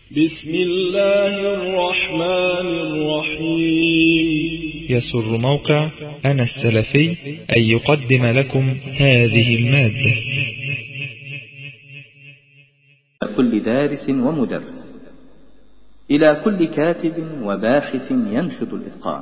بسم الله الرحمن الرحيم يسر موقع أنا السلفي أن يقدم لكم هذه المادة كل دارس ومدرس إلى كل كاتب وباحث ينشد الإتقان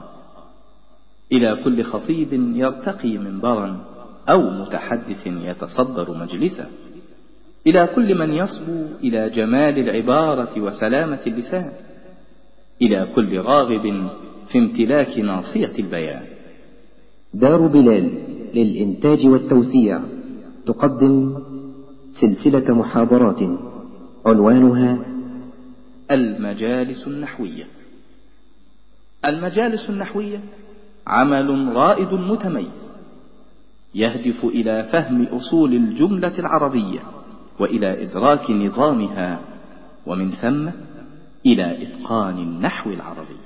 إلى كل خطيب يرتقي منبرا أو متحدث يتصدر مجلسا إلى كل من يصبو إلى جمال العبارة وسلامة اللسان إلى كل راغب في امتلاك ناصية البيان دار بلال للإنتاج والتوسيع تقدم سلسلة محاضرات عنوانها المجالس النحوية المجالس النحوية عمل رائد متميز يهدف إلى فهم أصول الجملة العربية وإلى إدراك نظامها ومن ثم إلى إتقان النحو العربي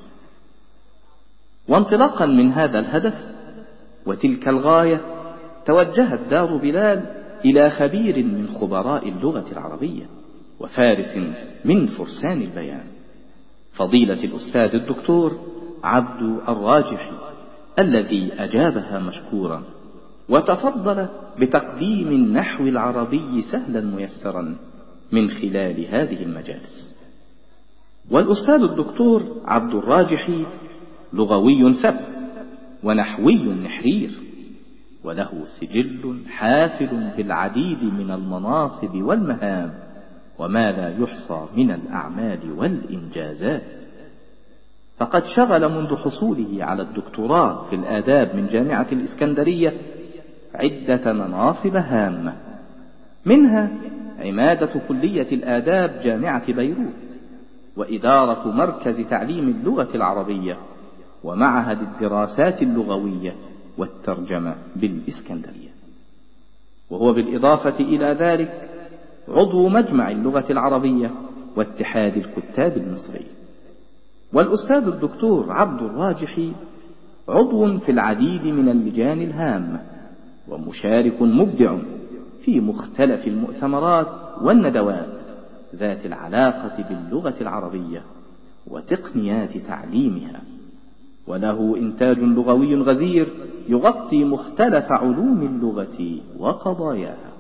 وانطلاقا من هذا الهدف وتلك الغاية توجهت دار بلال إلى خبير من خبراء اللغة العربية وفارس من فرسان البيان فضيلة الأستاذ الدكتور عبد الراجحي الذي أجابها مشكورا وتفضل بتقديم النحو العربي سهلا ميسرا من خلال هذه المجالس والأستاذ الدكتور عبد الراجحي لغوي ثبت ونحوي نحرير وله سجل حافل بالعديد من المناصب والمهام وما لا يحصى من الأعمال والإنجازات فقد شغل منذ حصوله على الدكتوراه في الآداب من جامعة الإسكندرية عدة مناصب هامة منها عمادة كلية الآداب جامعة بيروت وإدارة مركز تعليم اللغة العربية ومعهد الدراسات اللغوية والترجمة بالإسكندرية وهو بالإضافة إلى ذلك عضو مجمع اللغة العربية واتحاد الكتاب المصري والأستاذ الدكتور عبد الراجحي عضو في العديد من اللجان الهامة ومشارك مبدع في مختلف المؤتمرات والندوات ذات العلاقة باللغة العربية وتقنيات تعليمها وله إنتاج لغوي غزير يغطي مختلف علوم اللغة وقضاياها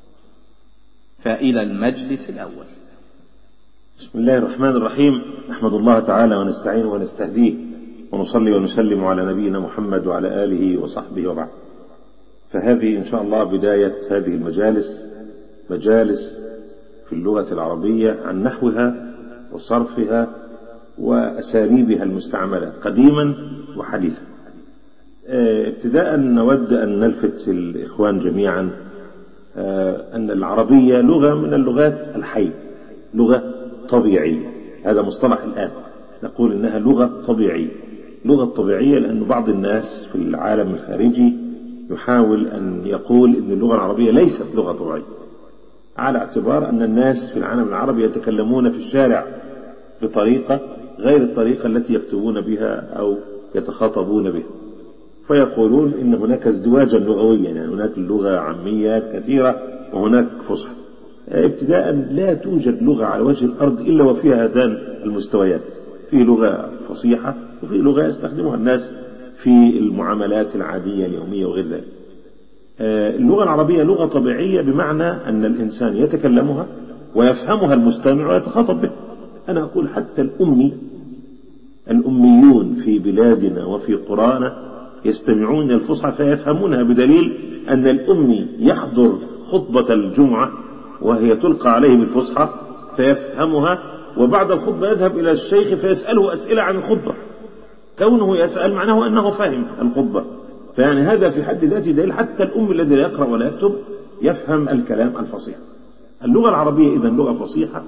فإلى المجلس الأول بسم الله الرحمن الرحيم نحمد الله تعالى ونستعين ونستهديه ونصلي ونسلم على نبينا محمد وعلى آله وصحبه وبعد فهذه إن شاء الله بداية هذه المجالس مجالس في اللغة العربية عن نحوها وصرفها وأساليبها المستعملة قديما وحديثا ابتداء نود أن نلفت الإخوان جميعا أن العربية لغة من اللغات الحية لغة طبيعية هذا مصطلح الآن نقول إنها لغة طبيعية لغة طبيعية لأن بعض الناس في العالم الخارجي يحاول أن يقول إن اللغة العربية ليست لغة طبيعية على اعتبار أن الناس في العالم العربي يتكلمون في الشارع بطريقة غير الطريقة التي يكتبون بها أو يتخاطبون بها فيقولون إن هناك ازدواجا لغويا يعني هناك لغة عامية كثيرة وهناك فصحى ابتداء لا توجد لغة على وجه الأرض إلا وفيها هذان المستويات في لغة فصيحة وفي لغة يستخدمها الناس في المعاملات العادية اليومية وغير ذلك اللغة العربية لغة طبيعية بمعنى أن الإنسان يتكلمها ويفهمها المستمع ويتخاطب به أنا أقول حتى الأمي الأميون في بلادنا وفي قرانا يستمعون الفصحى فيفهمونها بدليل أن الأمي يحضر خطبة الجمعة وهي تلقى عليه بالفصحى فيفهمها وبعد الخطبة يذهب إلى الشيخ فيسأله أسئلة عن الخطبة كونه يسأل معناه أنه فهم الخطبة فيعني هذا في حد ذاته دليل حتى الأم الذي لا يقرأ ولا يكتب يفهم الكلام الفصيح اللغة العربية إذا لغة فصيحة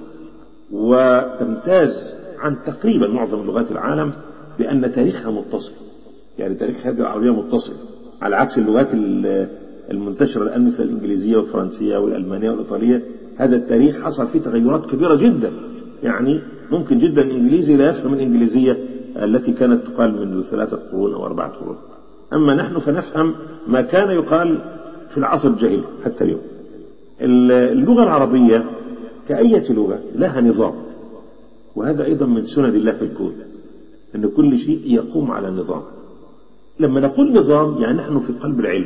وتمتاز عن تقريبا معظم لغات العالم بأن تاريخها متصل يعني تاريخ هذه العربية متصل على عكس اللغات المنتشرة الآن مثل الإنجليزية والفرنسية والألمانية والإيطالية هذا التاريخ حصل فيه تغيرات كبيرة جدا يعني ممكن جدا الإنجليزي لا يفهم الإنجليزية التي كانت تقال منذ ثلاثة قرون أو أربعة قرون أما نحن فنفهم ما كان يقال في العصر الجاهلي حتى اليوم اللغة العربية كأية لغة لها نظام وهذا أيضا من سنن الله في الكون أن كل شيء يقوم على نظام لما نقول نظام يعني نحن في قلب العلم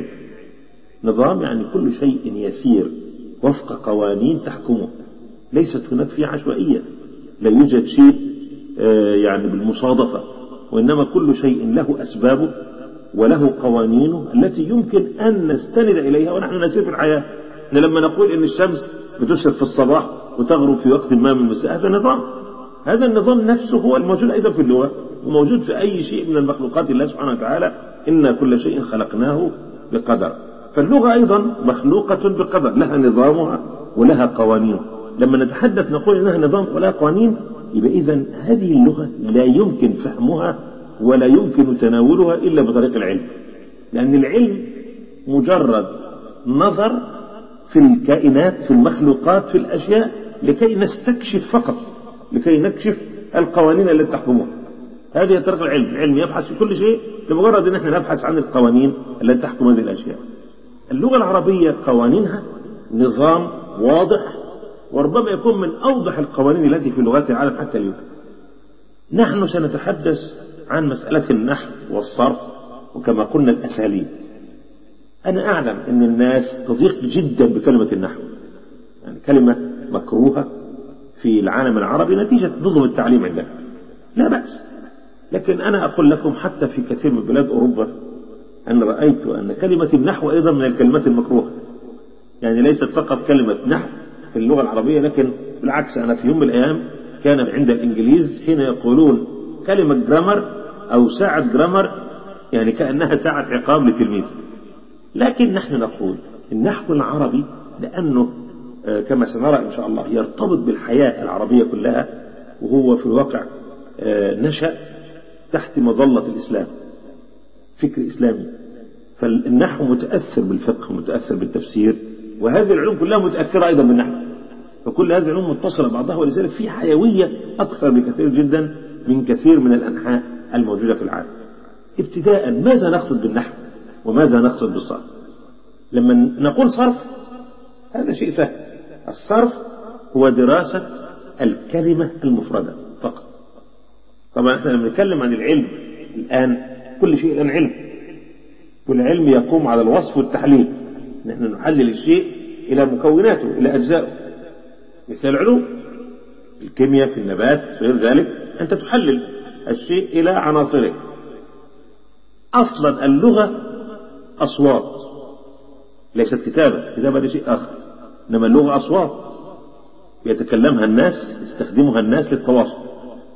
نظام يعني كل شيء يسير وفق قوانين تحكمه ليست هناك فيه عشوائية لا يوجد شيء يعني بالمصادفة وإنما كل شيء له أسبابه وله قوانينه التي يمكن أن نستند إليها ونحن نسير في الحياة إن لما نقول إن الشمس بتشرق في الصباح وتغرب في وقت ما من المساء هذا نظام هذا النظام نفسه هو الموجود أيضا في اللغة وموجود في أي شيء من المخلوقات الله سبحانه وتعالى إن كل شيء خلقناه بقدر فاللغة أيضا مخلوقة بقدر لها نظامها ولها قوانين لما نتحدث نقول إنها نظام ولها قوانين يبقى إذا هذه اللغة لا يمكن فهمها ولا يمكن تناولها إلا بطريق العلم لأن العلم مجرد نظر في الكائنات في المخلوقات في الأشياء لكي نستكشف فقط لكي نكشف القوانين التي تحكمها هذه طريق العلم العلم يبحث في كل شيء لمجرد ان احنا نبحث عن القوانين التي تحكم هذه الاشياء اللغة العربية قوانينها نظام واضح وربما يكون من أوضح القوانين التي في لغات العالم حتى اليوم نحن سنتحدث عن مسألة النحو والصرف وكما قلنا الأساليب أنا أعلم أن الناس تضيق جدا بكلمة النحو يعني كلمة مكروهة في العالم العربي نتيجة نظم التعليم عندنا لا بأس لكن أنا أقول لكم حتى في كثير من بلاد أوروبا أن رأيت أن كلمة النحو أيضا من الكلمات المكروهة يعني ليست فقط كلمة نحو في اللغة العربية لكن بالعكس أنا في يوم من الأيام كان عند الإنجليز حين يقولون كلمة جرامر أو ساعة جرامر يعني كأنها ساعة عقاب لتلميذ لكن نحن نقول النحو العربي لأنه كما سنرى إن شاء الله يرتبط بالحياة العربية كلها وهو في الواقع نشأ تحت مظلة الإسلام فكر إسلامي فالنحو متأثر بالفقه متأثر بالتفسير وهذه العلوم كلها متأثرة أيضا بالنحو فكل هذه العلوم متصلة بعضها ولذلك في حيوية أكثر بكثير جدا من كثير من الأنحاء الموجودة في العالم ابتداء ماذا نقصد بالنحو وماذا نقصد بالصرف لما نقول صرف هذا شيء سهل الصرف هو دراسة الكلمة المفردة فقط طبعا احنا لما نتكلم عن العلم الآن كل شيء الآن علم والعلم يقوم على الوصف والتحليل نحن نحلل الشيء إلى مكوناته إلى أجزائه مثل العلوم الكيمياء في النبات في غير ذلك أنت تحلل الشيء إلى عناصره أصلا اللغة أصوات ليست كتابة كتابة ده شيء آخر إنما اللغة أصوات يتكلمها الناس يستخدمها الناس للتواصل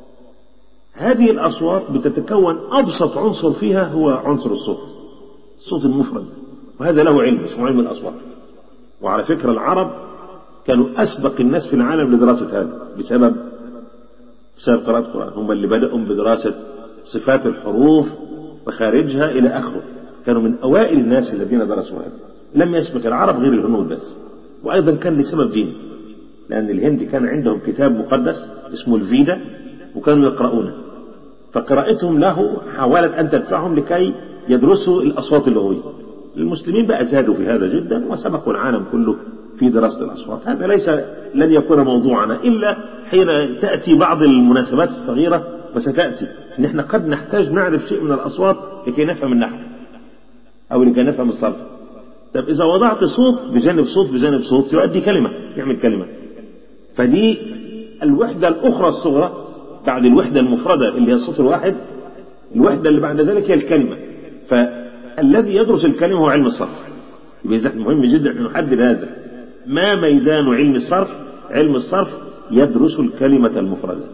هذه الأصوات بتتكون أبسط عنصر فيها هو عنصر الصوت الصوت المفرد وهذا له علم اسمه علم الأصوات وعلى فكرة العرب كانوا أسبق الناس في العالم لدراسة هذا بسبب بسبب قراءة القرآن هم اللي بدأوا بدراسة صفات الحروف وخارجها إلى آخره كانوا من أوائل الناس الذين درسوا هذا لم يسبق العرب غير الهنود بس وأيضا كان لسبب ديني لأن الهند كان عندهم كتاب مقدس اسمه الفيدا وكانوا يقرؤونه فقراءتهم له حاولت أن تدفعهم لكي يدرسوا الأصوات اللغوية المسلمين بقى زادوا في هذا جدا وسبقوا العالم كله في دراسة الأصوات هذا ليس لن يكون موضوعنا إلا حين تأتي بعض المناسبات الصغيرة وستأتي نحن قد نحتاج نعرف شيء من الأصوات لكي نفهم النحو أو لكي نفهم الصرف طب إذا وضعت صوت بجانب صوت بجانب صوت يؤدي كلمة يعمل كلمة فدي الوحدة الأخرى الصغرى بعد الوحدة المفردة اللي هي الصوت الواحد الوحدة اللي بعد ذلك هي الكلمة فالذي يدرس الكلمة هو علم الصرف يبقى إذا مهم جدا أن نحدد هذا ما ميدان علم الصرف علم الصرف يدرس الكلمة المفردة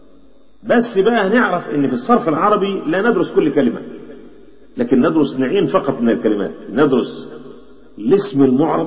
بس بقى نعرف ان في الصرف العربي لا ندرس كل كلمة لكن ندرس نوعين فقط من الكلمات ندرس الاسم المعرب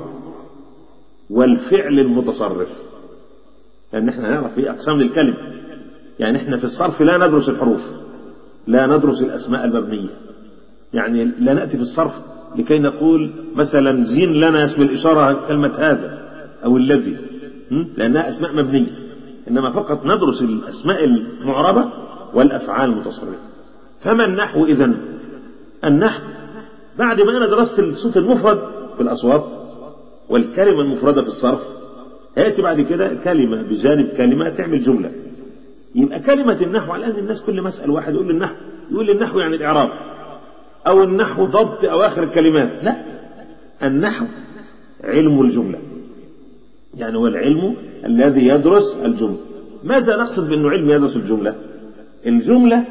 والفعل المتصرف لان احنا نعرف في اقسام للكلمة يعني احنا في الصرف لا ندرس الحروف لا ندرس الاسماء المبنية يعني لا نأتي في الصرف لكي نقول مثلا زين لنا اسم الإشارة كلمة هذا أو الذي لأنها أسماء مبنية إنما فقط ندرس الأسماء المعربة والأفعال المتصرفة فما النحو إذن النحو بعد ما أنا درست الصوت المفرد في الأصوات والكلمة المفردة في الصرف يأتي بعد كده كلمة بجانب كلمة تعمل جملة يبقى كلمة النحو الآن الناس كل ما أسأل واحد يقول لي النحو يقول لي النحو يعني الإعراب أو النحو ضبط أواخر الكلمات لا النحو علم الجملة يعني هو العلم الذي يدرس الجملة ماذا نقصد بأنه علم يدرس الجملة الجملة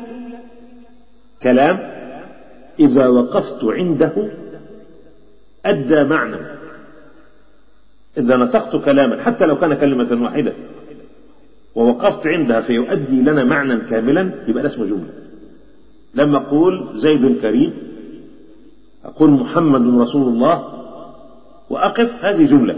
كلام إذا وقفت عنده أدى معنى إذا نطقت كلاما حتى لو كان كلمة واحدة ووقفت عندها فيؤدي لنا معنى كاملا يبقى ده اسمه جملة لما أقول زيد كريم أقول محمد رسول الله وأقف هذه جملة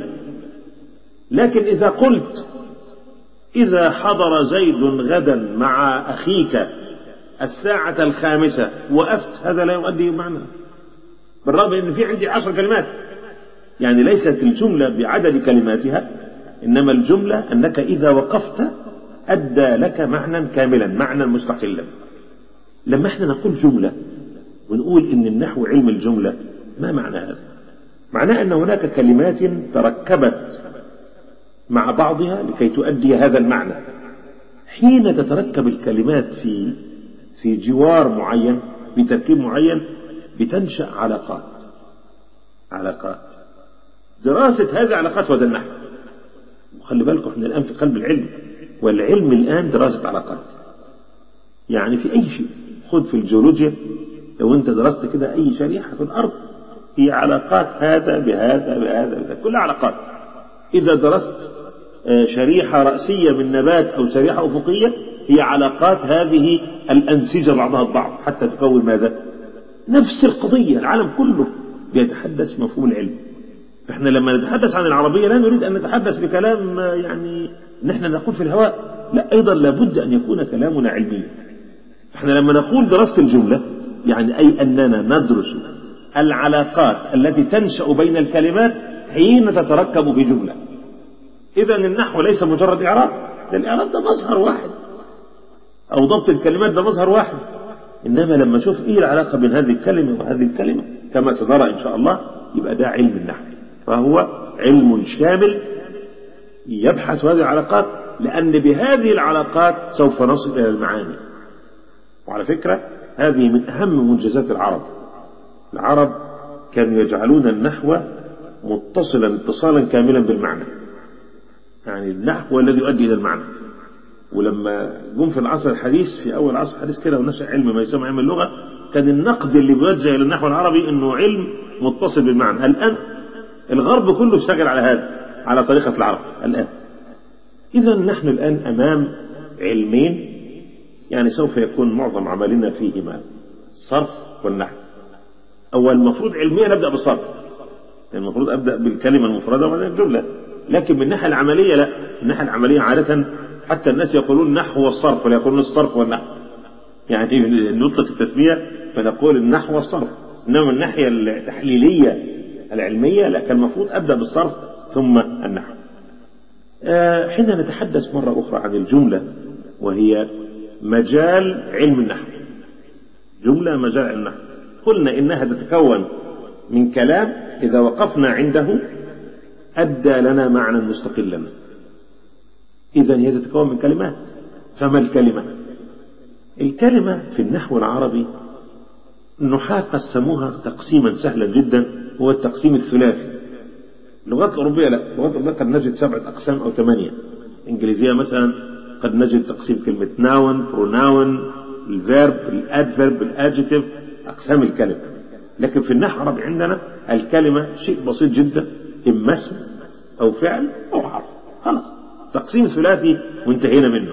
لكن إذا قلت إذا حضر زيد غدا مع أخيك الساعة الخامسة وقفت هذا لا يؤدي معنى بالرغم أن في عندي عشر كلمات يعني ليست الجملة بعدد كلماتها إنما الجملة أنك إذا وقفت أدى لك معنى كاملا معنى مستقلا لما احنا نقول جملة ونقول إن النحو علم الجملة ما معنى هذا معناه أن هناك كلمات تركبت مع بعضها لكي تؤدي هذا المعنى حين تتركب الكلمات في في جوار معين بتركيب معين بتنشأ علاقات علاقات دراسة هذه العلاقات وهذا النحو وخلي بالكم احنا الآن في قلب العلم والعلم الآن دراسة علاقات يعني في أي شيء خذ في الجيولوجيا لو أنت درست كده أي شريحة في الأرض هي علاقات هذا بهذا بهذا, بهذا. كلها علاقات إذا درست شريحة رأسية من نبات أو شريحة أفقية هي علاقات هذه الأنسجة بعضها البعض حتى تكون ماذا نفس القضية العالم كله بيتحدث مفهوم العلم احنا لما نتحدث عن العربية لا نريد أن نتحدث بكلام يعني نحن نقول في الهواء لا أيضا لابد أن يكون كلامنا علميا احنا لما نقول دراسة الجملة يعني أي أننا ندرس العلاقات التي تنشأ بين الكلمات حين تتركب في جملة إذا النحو ليس مجرد إعراب ده الإعراب ده مظهر واحد أو ضبط الكلمات ده مظهر واحد إنما لما أشوف إيه العلاقة بين هذه الكلمة وهذه الكلمة كما سنرى إن شاء الله يبقى ده علم النحو فهو علم شامل يبحث هذه العلاقات لأن بهذه العلاقات سوف نصل إلى المعاني وعلى فكرة هذه من أهم منجزات العرب العرب كانوا يجعلون النحو متصلا اتصالا كاملا بالمعنى يعني النحو الذي يؤدي إلى المعنى ولما جم في العصر الحديث في أول عصر الحديث كده ونشأ علم ما يسمى علم اللغة كان النقد اللي بيوجه إلى النحو العربي إنه علم متصل بالمعنى الآن الغرب كله اشتغل على هذا على طريقة العرب الآن إذا نحن الآن أمام علمين يعني سوف يكون معظم عملنا فيهما الصرف والنحو أو المفروض علميا نبدأ بالصرف يعني المفروض أبدأ بالكلمة المفردة وبعدين الجملة لكن من الناحية العملية لا من الناحية العملية عادة حتى الناس يقولون النحو والصرف ولا يقولون الصرف والنحو يعني نطلق التسمية فنقول النحو والصرف إنما من الناحية التحليلية العلمية لا كان المفروض أبدأ بالصرف ثم النحو حين نتحدث مرة أخرى عن الجملة وهي مجال علم النحو جملة مجال علم النحو قلنا إنها تتكون من كلام إذا وقفنا عنده أدى لنا معنى مستقلا إذا هي تتكون من كلمات فما الكلمة الكلمة في النحو العربي النحاة قسموها تقسيما سهلا جدا هو التقسيم الثلاثي اللغات الأوروبية لا اللغات الأوروبية قد نجد سبعة أقسام أو ثمانية الإنجليزية مثلا قد نجد تقسيم كلمة ناون بروناون الفيرب الادفيرب الادجكتيف أقسام الكلمة لكن في النحو العربي عندنا الكلمة شيء بسيط جدا إما اسم أو فعل أو حرف خلاص تقسيم ثلاثي وانتهينا منه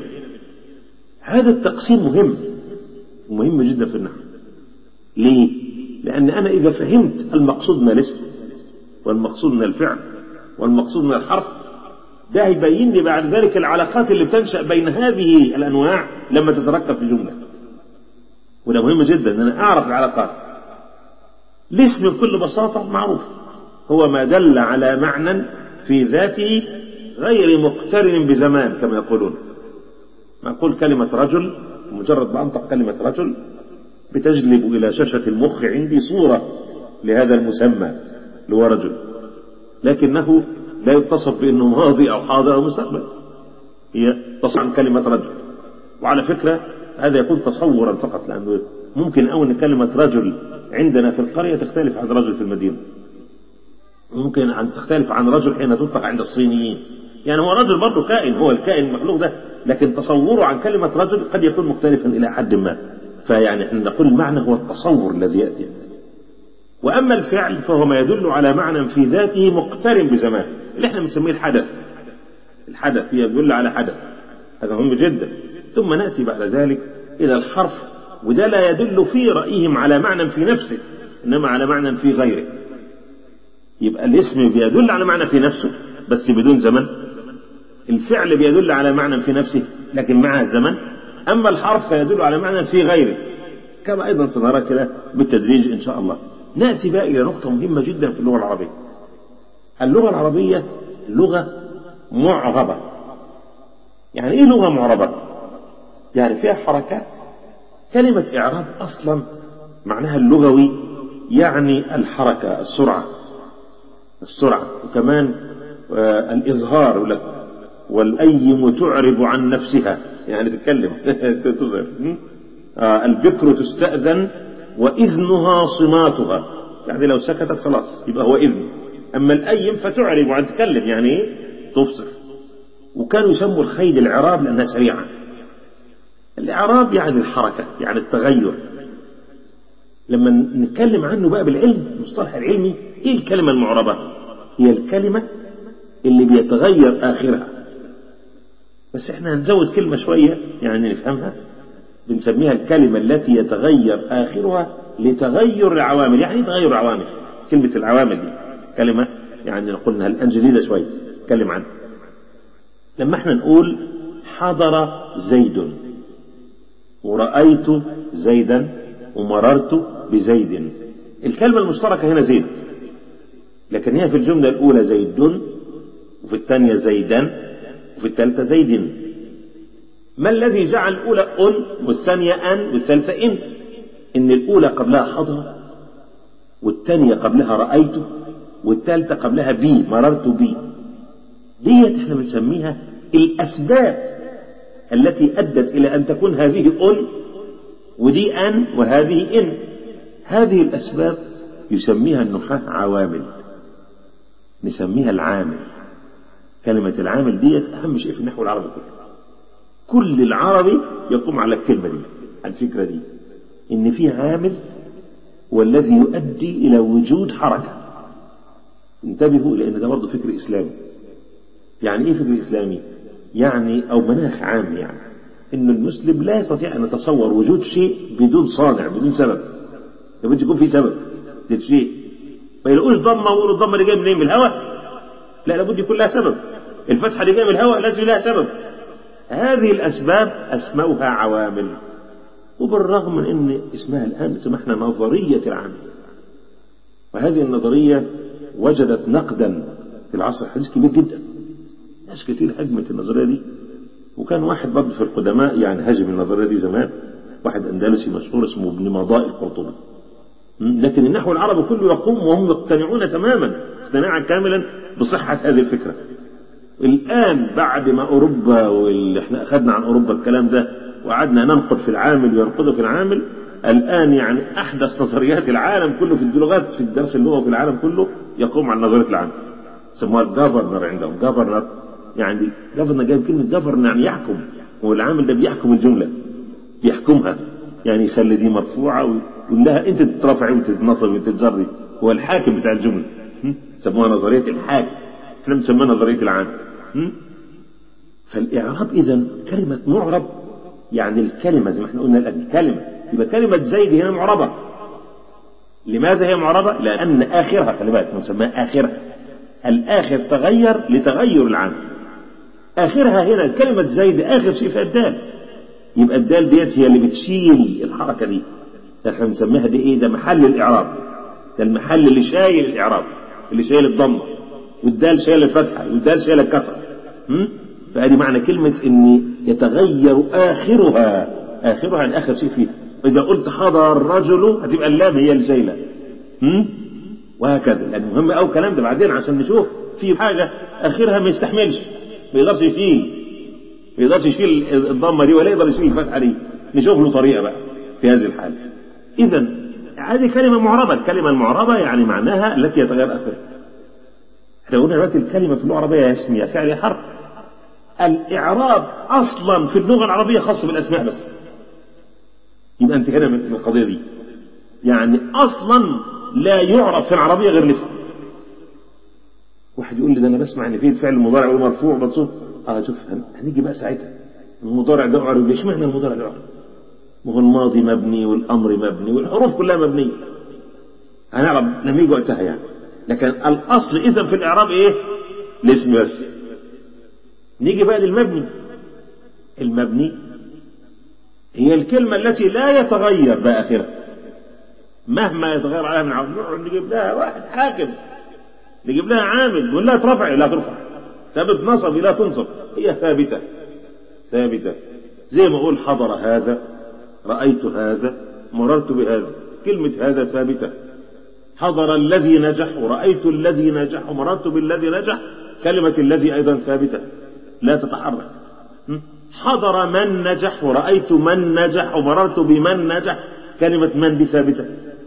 هذا التقسيم مهم ومهم جدا في النحو ليه؟ لأن أنا إذا فهمت المقصود من الاسم والمقصود من الفعل والمقصود من الحرف ده يبين لي بعد ذلك العلاقات اللي بتنشأ بين هذه الأنواع لما تتركب في جملة وده مهم جدا أن أنا أعرف العلاقات الاسم بكل بساطة معروف هو ما دل على معنى في ذاته غير مقترن بزمان كما يقولون ما أقول كلمة رجل مجرد ما أنطق كلمة رجل بتجلب إلى شاشة المخ عندي صورة لهذا المسمى اللي هو رجل لكنه لا يتصف بأنه ماضي أو حاضر أو مستقبل هي تصف عن كلمة رجل وعلى فكرة هذا يكون تصورا فقط لأنه ممكن أول أن كلمة رجل عندنا في القرية تختلف عن رجل في المدينة ممكن أن تختلف عن رجل حين تطلق عند الصينيين يعني هو رجل برضه كائن هو الكائن المخلوق ده لكن تصوره عن كلمة رجل قد يكون مختلفا إلى حد ما فيعني احنا نقول المعنى هو التصور الذي يأتي وأما الفعل فهو ما يدل على معنى في ذاته مقترن بزمان اللي احنا بنسميه الحدث الحدث يدل على حدث هذا مهم جدا ثم نأتي بعد ذلك إلى الحرف وده لا يدل في رأيهم على معنى في نفسه إنما على معنى في غيره يبقى الاسم بيدل على معنى في نفسه بس بدون زمن الفعل بيدل على معنى في نفسه لكن مع الزمن أما الحرف فيدل على معنى في غيره كما أيضا سنرى كده بالتدريج إن شاء الله نأتي بقى إلى نقطة مهمة جدا في اللغة العربية اللغة العربية لغة معربة يعني إيه لغة معربة يعني فيها حركات كلمة إعراب أصلا معناها اللغوي يعني الحركة السرعة السرعة وكمان آه الإظهار يقول لك والأيم تعرب عن نفسها يعني تتكلم تظهر آه البكر تستأذن وإذنها صماتها يعني لو سكتت خلاص يبقى هو إذن أما الأيم فتعرب عن تتكلم يعني إيه تفصح وكانوا يسموا الخيل العراب لأنها سريعة الإعراب يعني الحركة يعني التغير لما نتكلم عنه بقى بالعلم المصطلح العلمي ايه الكلمة المعربة هي الكلمة اللي بيتغير آخرها بس احنا هنزود كلمة شوية يعني نفهمها بنسميها الكلمة التي يتغير آخرها لتغير العوامل يعني ايه تغير العوامل كلمة العوامل دي كلمة يعني قلنا الآن جديدة شوية نتكلم عنها لما احنا نقول حضر زيد ورأيت زيدا ومررت بزيد الكلمة المشتركة هنا زيد لكن هي في الجملة الأولى زيد وفي الثانية زيدا وفي الثالثة زيد ما الذي جعل الأولى أن والثانية أن والثالثة إن إن الأولى قبلها حضر والثانية قبلها رأيت والثالثة قبلها بي مررت بي ديت احنا بنسميها الأسباب التي أدت إلى أن تكون هذه أن ودي أن وهذه إن هذه الأسباب يسميها النحاة عوامل نسميها العامل كلمة العامل ديت أهم شيء في النحو العربي كله كل العربي يقوم على الكلمة دي على الفكرة دي إن في عامل والذي يؤدي إلى وجود حركة انتبهوا لأن ده برضه فكر إسلامي يعني إيه فكر إسلامي يعني أو مناخ عام يعني إن المسلم لا يستطيع أن يتصور وجود شيء بدون صانع بدون سبب لابد يكون في سبب للشيء ما يلاقوش ضمة ويقولوا الضمة اللي جاية منين من الهواء لا لابد يكون لها سبب الفتحة اللي جاية من الهواء لازم لها سبب هذه الأسباب أسموها عوامل وبالرغم من أن اسمها الآن سمحنا نظرية العامل وهذه النظرية وجدت نقدا في العصر الحديث كبير جدا ناس كتير هجمت النظرية دي وكان واحد برضه في القدماء يعني هاجم النظرية دي زمان واحد أندلسي مشهور اسمه ابن مضاء القرطبي لكن النحو العربي كله يقوم وهم يقتنعون تماما اقتناعا كاملا بصحة هذه الفكرة الآن بعد ما أوروبا واللي احنا أخذنا عن أوروبا الكلام ده وقعدنا ننقد في العامل وينقدوا في العامل الآن يعني أحدث نظريات العالم كله في اللغات في الدرس اللغة في العالم كله يقوم على نظرية العامل سموها الجافرنر عندهم جافرنر يعني جافرنر جاي كلمة جافرنر يعني يحكم هو العامل ده بيحكم الجملة بيحكمها يعني يخلي دي مرفوعة ويقول لها أنت تترفعي وتتنصبي وتتجري هو الحاكم بتاع الجملة سموها نظرية الحاكم احنا بنسميها نظرية العامل فالإعراب إذا كلمة معرب يعني الكلمة زي ما احنا قلنا الآن كلمة يبقى كلمة زيد هنا معربة لماذا هي معربة؟ لأن آخرها خلي بالك نسميها آخرها الآخر تغير لتغير العامل آخرها هنا كلمة زيد آخر شيء في الدال يبقى الدال ديت هي اللي بتشيل الحركة دي احنا بنسميها دي ايه ده محل الإعراب ده المحل اللي شايل الإعراب اللي شايل الضمة والدال شايل الفتحة والدال شايل الكسرة فهذه معنى كلمة ان يتغير آخرها آخرها يعني آخر شيء فيها وإذا قلت حضر الرجل هتبقى اللام هي اللي شايلة وهكذا لأن مهم أو كلام ده بعدين عشان نشوف في حاجة آخرها ما يستحملش ما يقدرش يشيل ما يقدرش يشيل الضمه دي ولا يقدر يشيل الفتحه دي نشوف له طريقه بقى في هذه الحاله اذا هذه كلمه معربه الكلمه المعربه يعني معناها التي يتغير اثرها احنا قلنا دلوقتي الكلمه في اللغه العربيه يا اسم يا فعل يا حرف الاعراب اصلا في اللغه العربيه خاص بالاسماء بس يبقى انت هنا من القضيه دي يعني اصلا لا يعرف في العربيه غير الاسم واحد يقول لي ده انا بسمع ان في الفعل المضارع مرفوع منصوب اه شوف هنيجي بقى ساعتها المضارع ده اعرب ليش معنى المضارع ده اعرب ما هو الماضي مبني والامر مبني والحروف كلها مبنيه هنعرف لما يجي وقتها يعني لكن الاصل اذا في الاعراب ايه الاسم بس نيجي بقى للمبني المبني هي الكلمة التي لا يتغير بقى آخرها مهما يتغير عليها من عامل نقعد نجيب لها واحد حاكم نجيب لها عامل نقول لها ترفع لا ترفع ثابت نصب لا تنصب هي ثابتة ثابتة زي ما أقول حضر هذا رأيت هذا مررت بهذا كلمة هذا ثابتة حضر الذي نجح ورأيت الذي نجح ومررت بالذي نجح كلمة الذي أيضا ثابتة لا تتحرك حضر من نجح ورأيت من نجح ومررت بمن نجح كلمة من دي ثابتة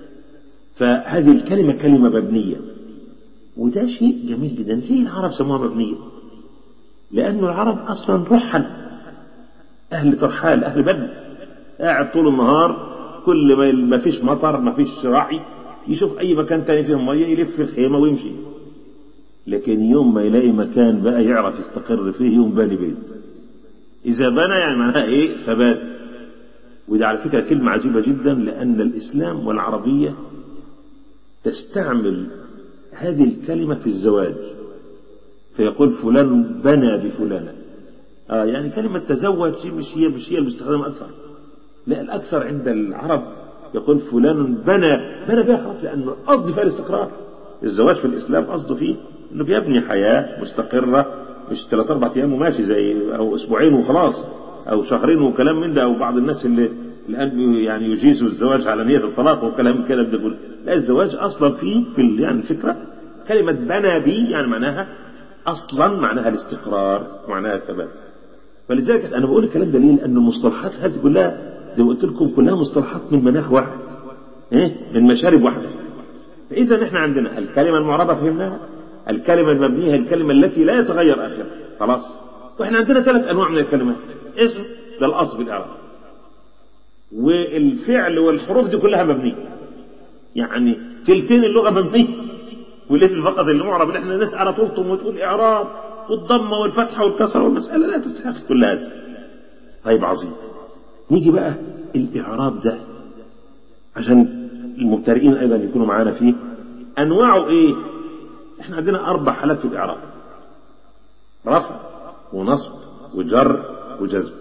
فهذه الكلمة كلمة مبنية وده شيء جميل جدا ليه العرب سموها مبنية لأن العرب أصلا رحل أهل ترحال أهل بدو قاعد طول النهار كل ما ما فيش مطر ما فيش راعي يشوف أي مكان تاني فيه مية يلف في الخيمة ويمشي لكن يوم ما يلاقي مكان بقى يعرف يستقر فيه يوم باني بيت إذا بنى يعني معناها إيه ثبات وده على فكرة كلمة عجيبة جدا لأن الإسلام والعربية تستعمل هذه الكلمة في الزواج فيقول فلان بنى بفلانة آه يعني كلمة تزوج مش هي مش هي المستخدمة أكثر لا الأكثر عند العرب يقول فلان بنى بنى بها خلاص لأنه قصد فيها الاستقرار الزواج في الإسلام قصده فيه إنه بيبني حياة مستقرة مش ثلاث أربع أيام وماشي زي أو أسبوعين وخلاص أو شهرين وكلام من ده أو بعض الناس اللي الآن يعني يجيزوا الزواج على نية الطلاق وكلام الكلام ده كله لا الزواج أصلا فيه في يعني الفكرة كلمة بنى بي يعني معناها أصلا معناها الاستقرار معناها الثبات فلذلك أنا بقول الكلام ده ليه؟ لأن المصطلحات هذه كلها زي ما قلت لكم كلها مصطلحات من مناخ واحد إيه؟ من مشارب واحدة فإذا إحنا عندنا الكلمة المعربة فهمناها الكلمة المبنية هي الكلمة التي لا يتغير آخرها خلاص وإحنا عندنا ثلاث أنواع من الكلمات اسم ده الأصل بالإعراب والفعل والحروف دي كلها مبنية يعني تلتين اللغة مبنية والاسم فقط اللي معرب اللي احنا الناس على طول وتقول إعراب والضمة والفتحة والكسرة والمسألة لا تستحق كل هذا طيب عظيم نيجي بقى الإعراب ده عشان المبتدئين أيضا يكونوا معانا فيه أنواعه إيه احنا عندنا أربع حالات في الإعراب رفع ونصب وجر وجزم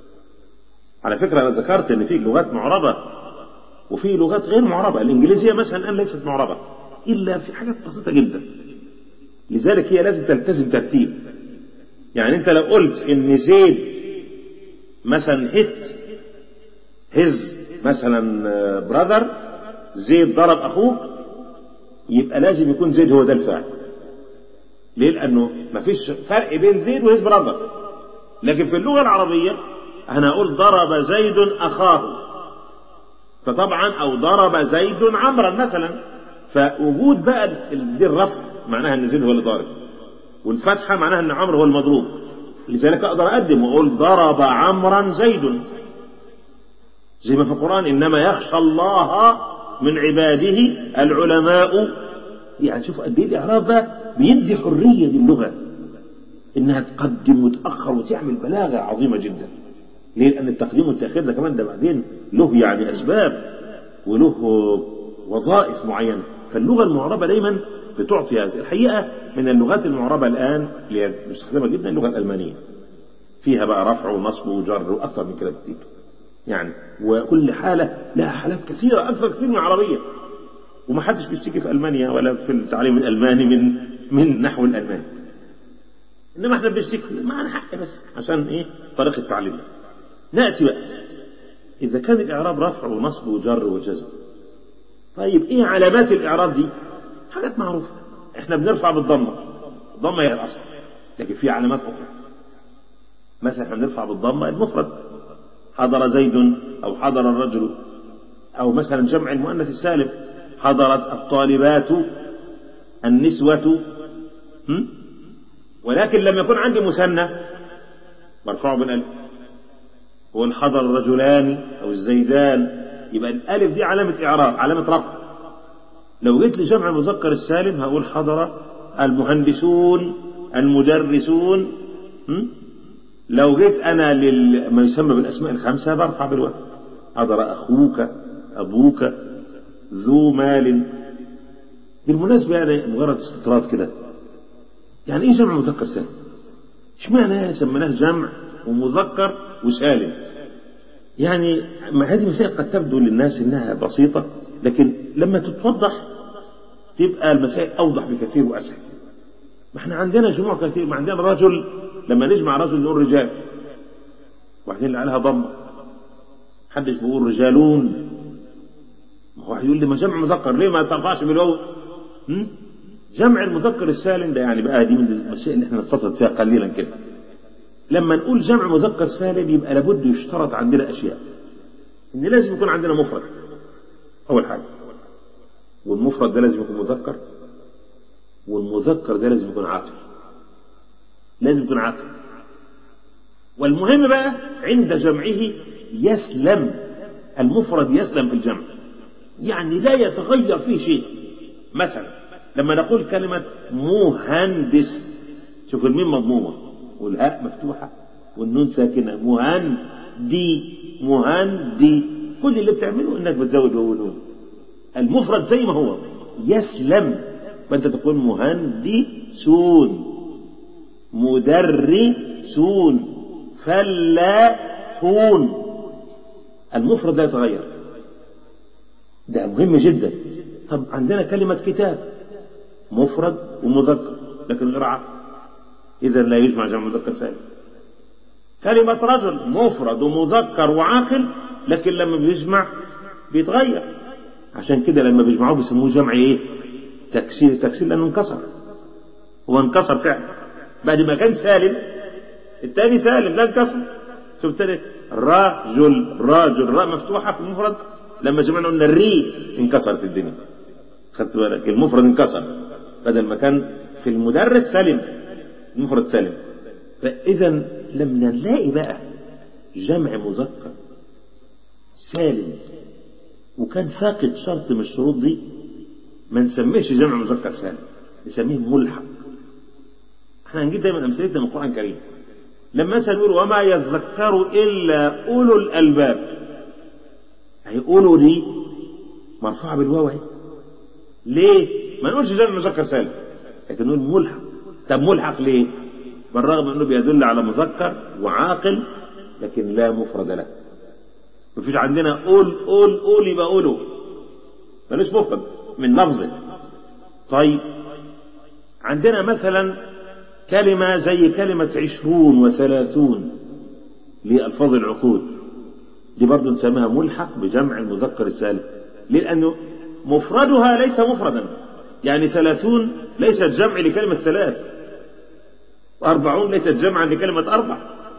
على فكرة أنا ذكرت إن في لغات معربة وفي لغات غير معربة الإنجليزية مثلا الآن ليست معربة إلا في حاجات بسيطة جدا لذلك هي لازم تلتزم ترتيب يعني أنت لو قلت إن زيد مثلا هت هز مثلا براذر زيد ضرب أخوه يبقى لازم يكون زيد هو ده الفاعل ليه لأنه مفيش فرق بين زيد وهز براذر لكن في اللغة العربية أنا أقول ضرب زيد أخاه فطبعا أو ضرب زيد عمرا مثلا فوجود بقى دي الرفع معناها أن زيد هو اللي ضارب والفتحة معناها أن عمرو هو المضروب لذلك أقدر أقدم وأقول ضرب عمرا زيد زي ما في القرآن إنما يخشى الله من عباده العلماء يعني شوف قد ايه الإعراب بقى بيدي حرية للغة إنها تقدم وتأخر وتعمل بلاغة عظيمة جدا ليه؟ لأن التقديم والتأخير ده كمان ده بعدين له يعني أسباب وله وظائف معينة فاللغة المعربة دايما بتعطي هذه الحقيقة من اللغات المعربة الآن اللي هي مستخدمة جدا اللغة الألمانية فيها بقى رفع ونصب وجر وأكثر من كده كتير يعني وكل حالة لها حالات كثيرة أكثر كثير من العربية وما حدش بيشتكي في ألمانيا ولا في التعليم الألماني من من نحو الألماني إنما احنا بنشتكي معنا حق بس عشان إيه طريقة التعليم نأتي بقى إذا كان الإعراب رفع ونصب وجر وجزم طيب إيه علامات الإعراب دي حاجات معروفة إحنا بنرفع بالضمة الضمة هي الأصل لكن في علامات أخرى مثلا احنا بنرفع بالضمة المفرد حضر زيد أو حضر الرجل أو مثلا جمع المؤنث السالم حضرت الطالبات النسوة هم؟ ولكن لم يكن عندي مثنى مرفوع بالالف هو حضر الرجلان او الزيدان يبقى الالف دي علامه اعراب علامه رفع لو جيت لجمع المذكر السالم هقول حضر المهندسون المدرسون هم؟ لو جيت انا لما يسمى بالاسماء الخمسه برفع بالواو حضر اخوك ابوك ذو مال بالمناسبه يعني مجرد استطراد كده يعني ايه جمع مذكر سالم اشمعنى سميناه جمع ومذكر وسالم يعني مع هذه المسائل قد تبدو للناس انها بسيطه لكن لما تتوضح تبقى المسائل اوضح بكثير واسهل ما احنا عندنا جموع كثير ما عندنا رجل لما نجمع رجل نقول رجال وبعدين اللي عليها ضمه محدش بيقول رجالون ما هو واحد يقول لي ما جمع مذكر ليه ما ترفعش بالواو جمع المذكر السالم ده يعني بقى دي من المسائل اللي احنا نستطرد فيها قليلا كده لما نقول جمع مذكر سالم يبقى لابد يشترط عندنا اشياء ان لازم يكون عندنا مفرد اول حاجه والمفرد ده لازم يكون مذكر والمذكر ده لازم يكون عاقل لازم يكون عاقل والمهم بقى عند جمعه يسلم المفرد يسلم في الجمع يعني لا يتغير فيه شيء مثلا لما نقول كلمة مهندس شوف الميم مضمومة والهاء مفتوحة والنون ساكنة مهندي مهندي كل اللي بتعمله انك بتزود واو ونون المفرد زي ما هو يسلم فانت تقول مهندسون مدرسون فلاحون المفرد لا يتغير ده مهم جدا طب عندنا كلمة كتاب مفرد ومذكر لكن غير عقل إذا لا يجمع جمع مذكر سالم كلمة رجل مفرد ومذكر وعاقل لكن لما بيجمع بيتغير عشان كده لما بيجمعوه بيسموه جمع ايه تكسير تكسير لانه انكسر هو انكسر فعلا بعد ما كان سالم الثاني سالم لا انكسر شوف الثاني رجل راجل راء مفتوحة في المفرد لما جمعنا قلنا الري انكسرت الدنيا خدت بالك المفرد انكسر بدل ما كان في المدرس سالم المفرد سالم فإذا لما نلاقي بقى جمع مذكر سالم وكان فاقد شرط من الشروط دي ما نسميش جمع مذكر سالم نسميه ملحق احنا هنجيب دايما امثلتنا من القران الكريم لما مثلا نقول وما يذكر الا اولو الالباب هي اولو دي مرفوعه بالواو اهي ليه ما نقولش جمع مذكر سالم لكن نقول ملحق طب ملحق ليه بالرغم انه بيدل على مذكر وعاقل لكن لا مفرد له مفيش عندنا قول قول قول يبقى قوله ملوش مفرد من لفظه طيب عندنا مثلا كلمة زي كلمة عشرون وثلاثون لألفاظ العقود دي برضه نسميها ملحق بجمع المذكر السالم ليه؟ لأنه مفردها ليس مفردا يعني ثلاثون ليست جمع لكلمة ثلاث وأربعون ليست جمعا لكلمة أربع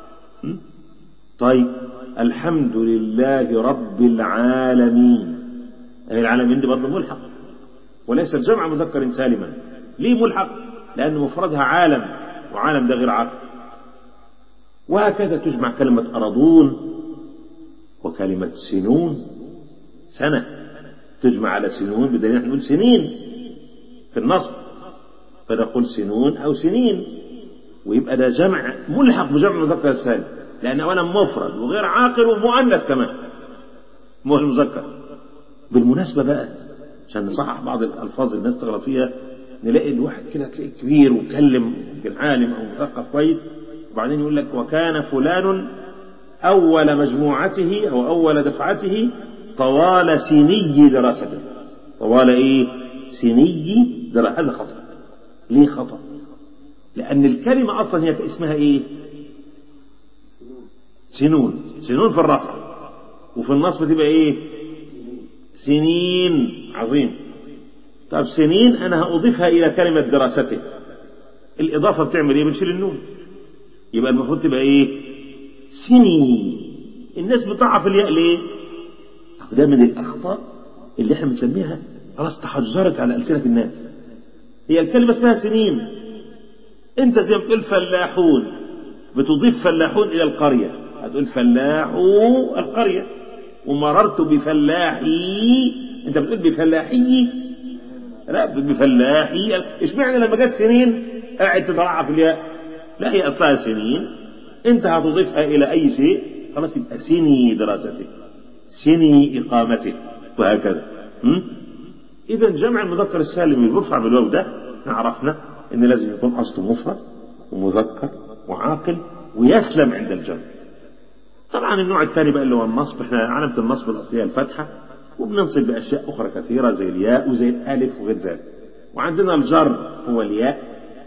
طيب الحمد لله رب العالمين أي العالمين دي برضه ملحق وليست جمع مذكر سالما ليه ملحق لأن مفردها عالم وعالم ده غير عقل وهكذا تجمع كلمة أرضون وكلمة سنون سنة تجمع على سنون بدليل نحن نقول سنين في النصب فنقول سنون أو سنين ويبقى ده جمع ملحق بجمع مذكر السالم لأن أولا مفرد وغير عاقل ومؤنث كمان مو المذكر بالمناسبة بقى عشان نصحح بعض الألفاظ اللي الناس تغلط فيها نلاقي الواحد كده تلاقيه كبير وكلم يمكن عالم أو مثقف كويس وبعدين يقول لك وكان فلان أول مجموعته أو أول دفعته طوال سني دراسته طوال إيه سني دراسته هذا خطأ ليه خطأ لأن الكلمة أصلا هي اسمها إيه سنون سنون في الرفع وفي النصب تبقى إيه سنين عظيم طب سنين أنا هأضيفها إلى كلمة دراسته الإضافة بتعمل إيه بنشيل النون يبقى المفروض تبقى إيه سني الناس بتضعف الياء ليه؟ ده من الأخطاء اللي احنا بنسميها خلاص تحجرت على ألسنة الناس هي الكلمة اسمها سنين انت زي ما بتقول فلاحون بتضيف فلاحون إلى القرية هتقول فلاحو القرية ومررت بفلاحي انت بتقول بفلاحي لا بفلاحي اشمعنى لما جت سنين قاعد تضعف الياء لا هي اصلها سنين انت هتضيفها الى اي شيء خلاص يبقى سني دراستك سني اقامتك وهكذا اذا جمع المذكر السالم المرفع بالواو ده احنا عرفنا ان لازم يكون اصله مفرد ومذكر وعاقل ويسلم عند الجمع طبعا النوع الثاني بقى اللي هو النصب احنا علامة النصب الأصلية الفتحة وبننصب بأشياء أخرى كثيرة زي الياء وزي الألف وغير ذلك وعندنا الجر هو الياء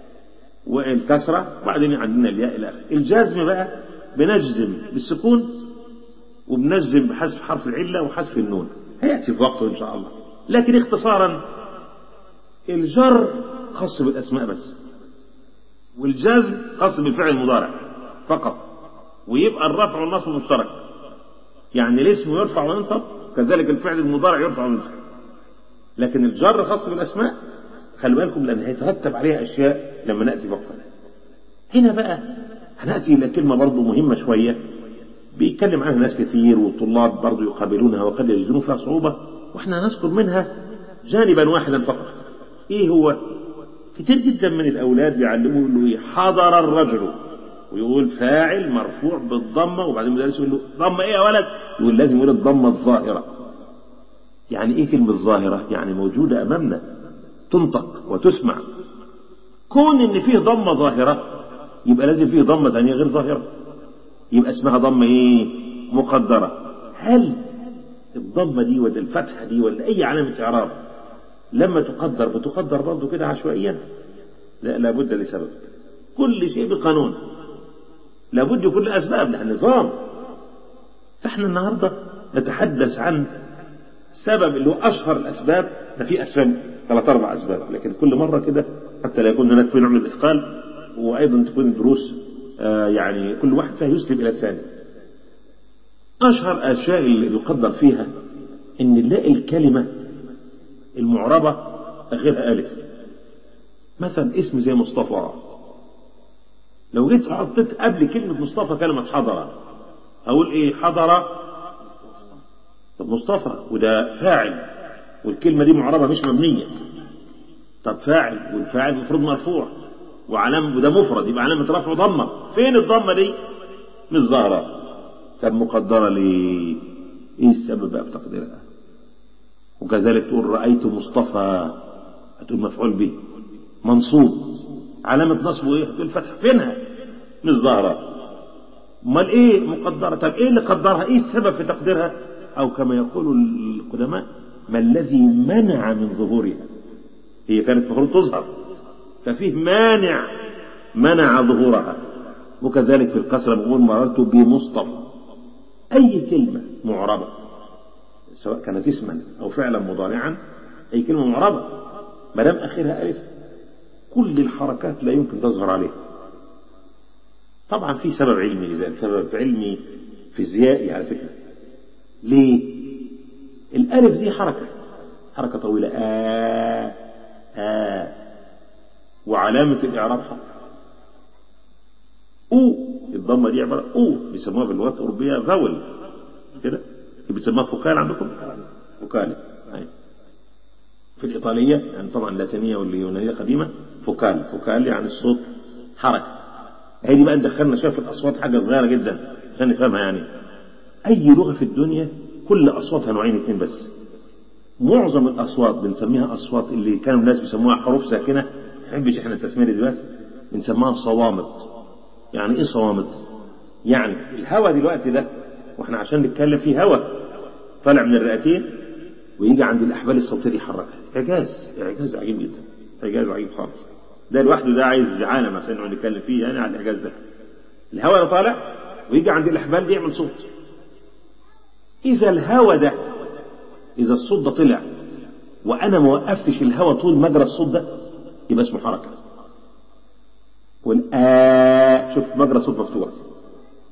والكسرة وبعدين عندنا الياء إلى آخره الجزم بقى بنجزم بالسكون وبنجزم بحذف حرف العلة وحذف النون هيأتي في وقته إن شاء الله لكن اختصارا الجر خاص بالأسماء بس والجزم خاص بالفعل المضارع فقط ويبقى الرفع والنصب مشترك يعني الاسم يرفع وينصب كذلك الفعل المضارع يرفع وينصب لكن الجر خاص بالأسماء خلي بالكم لأن هيترتب عليها أشياء لما نأتي وقتها هنا بقى هنأتي إلى كلمة برضو مهمة شوية بيتكلم عنها ناس كثير والطلاب برضو يقابلونها وقد يجدون فيها صعوبة واحنا نذكر منها جانبا واحدا فقط ايه هو كتير جدا من الأولاد بيعلموا له حضر الرجل ويقول فاعل مرفوع بالضمة وبعدين المدرس يقول له ضمة ايه يا ولد يقول لازم يقول الضمة الظاهرة يعني ايه كلمة ظاهرة يعني موجودة امامنا تنطق وتسمع كون ان فيه ضمة ظاهرة يبقى لازم فيه ضمة ثانية غير ظاهرة يبقى اسمها ضمة ايه مقدرة هل الضمة دي ولا الفتحة دي ولا اي علامة اعراب لما تقدر بتقدر برضه كده عشوائيا لا لابد لسبب كل شيء بقانون لابد يكون له أسباب لها نظام فاحنا النهاردة نتحدث عن سبب اللي هو أشهر الأسباب ده في أسباب ثلاث أربع أسباب لكن كل مرة كده حتى لا يكون هناك في نوع من الإثقال وأيضا تكون الدروس آه يعني كل واحد فيها يسلم إلى الثاني أشهر الأشياء اللي يقدر فيها إن نلاقي الكلمة المعربة آخرها ألف مثلا اسم زي مصطفى لو جيت حطيت قبل كلمة مصطفى كلمة حضر هقول ايه حضر طب مصطفى وده فاعل والكلمة دي معربة مش مبنية طب فاعل والفاعل المفروض مرفوع وعلامة وده مفرد يبقى علامة رفع ضمة فين الضمة دي مش ظاهرة طب مقدرة ليه ايه السبب بقى في تقديرها وكذلك تقول رأيت مصطفى هتقول مفعول به منصوب علامة نصبه ايه هتقول فتح فينها مش ظاهرة امال ايه مقدرة طب ايه اللي قدرها ايه السبب في تقديرها او كما يقول القدماء ما الذي منع من ظهورها هي كانت المفروض تظهر ففيه مانع منع ظهورها وكذلك في الكسرة بنقول مررت بمصطفى اي كلمة معربة سواء كانت اسما او فعلا مضارعا اي كلمة معربة ما دام اخرها الف كل الحركات لا يمكن تظهر عليها طبعا في سبب علمي لذلك سبب علمي فيزيائي على فكرة ليه الألف دي حركة حركة طويلة آه آه وعلامة الإعراب حرف أو الضمة دي عبارة أو بيسموها في اللغات الأوروبية فاول كده بيسموها فوكال عندكم فوكال أيوة. في الإيطالية يعني طبعا اللاتينية واليونانية قديمة فوكال فوكال يعني الصوت حركة هي دي بقى ندخلنا شوية في الأصوات حاجة صغيرة جدا عشان نفهمها يعني أي لغة في الدنيا كل أصواتها نوعين اثنين بس معظم الأصوات بنسميها أصوات اللي كانوا الناس بيسموها حروف ساكنة ما نحبش احنا التسمية دلوقتي بنسميها صوامت يعني إيه صوامت؟ يعني الهواء دلوقتي ده واحنا عشان نتكلم فيه هواء طالع من الرئتين ويجي عند الأحبال الصوتية يحركها إعجاز إعجاز عجيب جدا إعجاز عجيب خالص ده لوحده ده عايز عالم عشان نقعد نتكلم فيه يعني على الإعجاز ده الهواء اللي طالع ويجي عند الأحبال دي يعمل صوت إذا الهواء ده إذا الصوت ده طلع وأنا ما وقفتش الهواء طول مجرى الصوت ده يبقى اسمه حركة والآ شوف مجرى الصوت مفتوح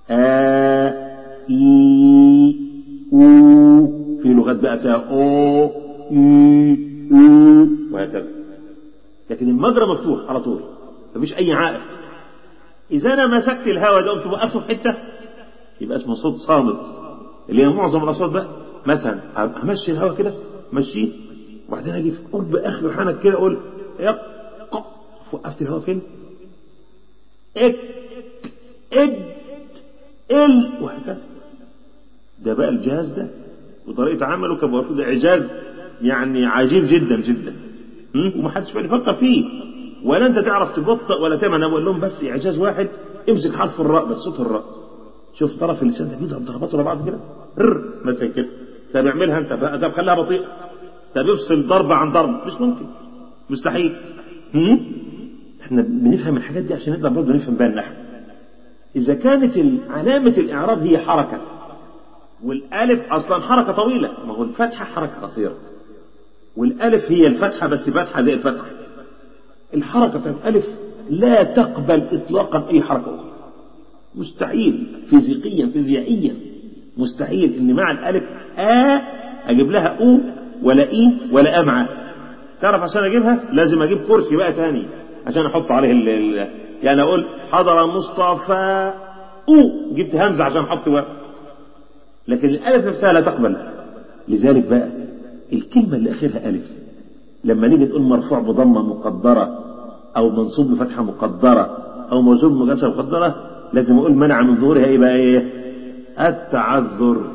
آ إي أو في لغات بقى فيها أو إي أو وهكذا لكن المجرى مفتوح على طول مفيش أي عائق إذا أنا مسكت الهواء ده قمت وقفته في حتة يبقى اسمه صوت صامت اللي هي معظم الأصوات بقى مثلا همشي الهواء كده مشيه وبعدين أجي في قرب آخر الحنك كده أقول يق وقفت الهواء فين؟ إك إد ال وهكذا ده بقى الجهاز ده وطريقة عمله كان المفروض إعجاز يعني عجيب جدا جدا ومحدش بقى يفكر فيه ولا انت تعرف تبطئ ولا تعمل انا بقول لهم بس اعجاز واحد امسك حرف الراء بس صوت الراء شوف طرف اللسان ده بيضرب ضربات ورا بعض كده ر مثلا كده طب اعملها انت بقى طب خليها بطيئه طب افصل ضربه عن ضرب مش ممكن مستحيل هم؟ احنا بنفهم الحاجات دي عشان نقدر برضه نفهم بقى النحو اذا كانت علامه الاعراب هي حركه والالف اصلا حركه طويله ما هو الفتحه حركه قصيره والالف هي الفتحه بس فتحه زي الفتحه الحركه بتاعت الالف لا تقبل اطلاقا اي حركه اخرى مستحيل فيزيقيا فيزيائيا مستحيل ان مع الالف ا اجيب لها او ولا اي ولا ا معاه تعرف عشان اجيبها لازم اجيب كرسي بقى تاني عشان احط عليه ال ال يعني اقول حضر مصطفى او جبت همزه عشان احط بقى لكن الالف نفسها لا تقبل لذلك بقى الكلمه اللي اخرها الف لما نيجي نقول مرفوع بضمه مقدره او منصوب بفتحه مقدره او موصول بمجاسه مقدره لازم اقول منع من ظهورها ايه بقى ايه التعذر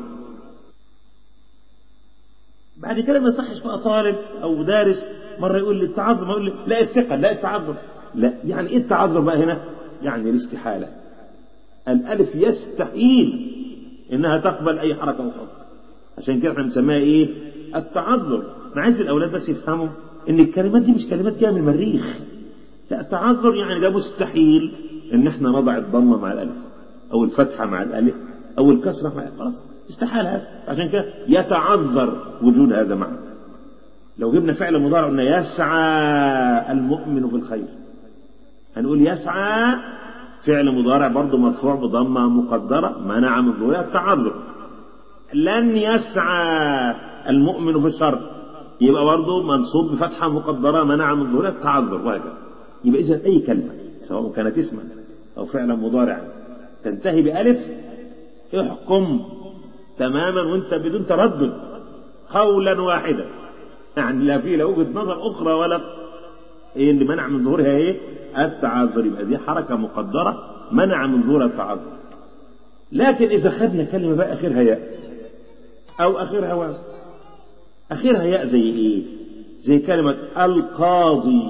بعد كده ما يصحش بقى طالب او دارس مره يقول لي التعذر يقول لي لا الثقه لا التعذر لا يعني ايه التعذر بقى هنا يعني الاستحاله الالف يستحيل انها تقبل اي حركه اخرى عشان كده احنا بنسميها ايه التعذر انا عايز الاولاد بس يفهموا ان الكلمات دي مش كلمات جايه من المريخ لا التعذر يعني ده مستحيل ان احنا نضع الضمه مع الالف او الفتحه مع الالف او الكسره مع خلاص استحال هذا عشان كده يتعذر وجود هذا معنا لو جبنا فعل مضارع قلنا يسعى المؤمن في الخير هنقول يسعى فعل مضارع برضه مرفوع بضمه مقدره منع من ظهورها التعذر لن يسعى المؤمن في الشر يبقى برضه منصوب بفتحه مقدره منع من ظهورها التعذر وهكذا يبقى اذا اي كلمه سواء كانت اسما او فعلا مضارعا تنتهي بألف احكم تماما وانت بدون تردد قولا واحدا يعني لا في لا وجهه نظر اخرى ولا ايه اللي منع من ظهورها ايه التعذر يبقى دي حركه مقدره منع من ظهور التعذر لكن اذا خدنا كلمه بقى اخرها ياء او اخرها واو اخرها ياء زي ايه زي كلمه القاضي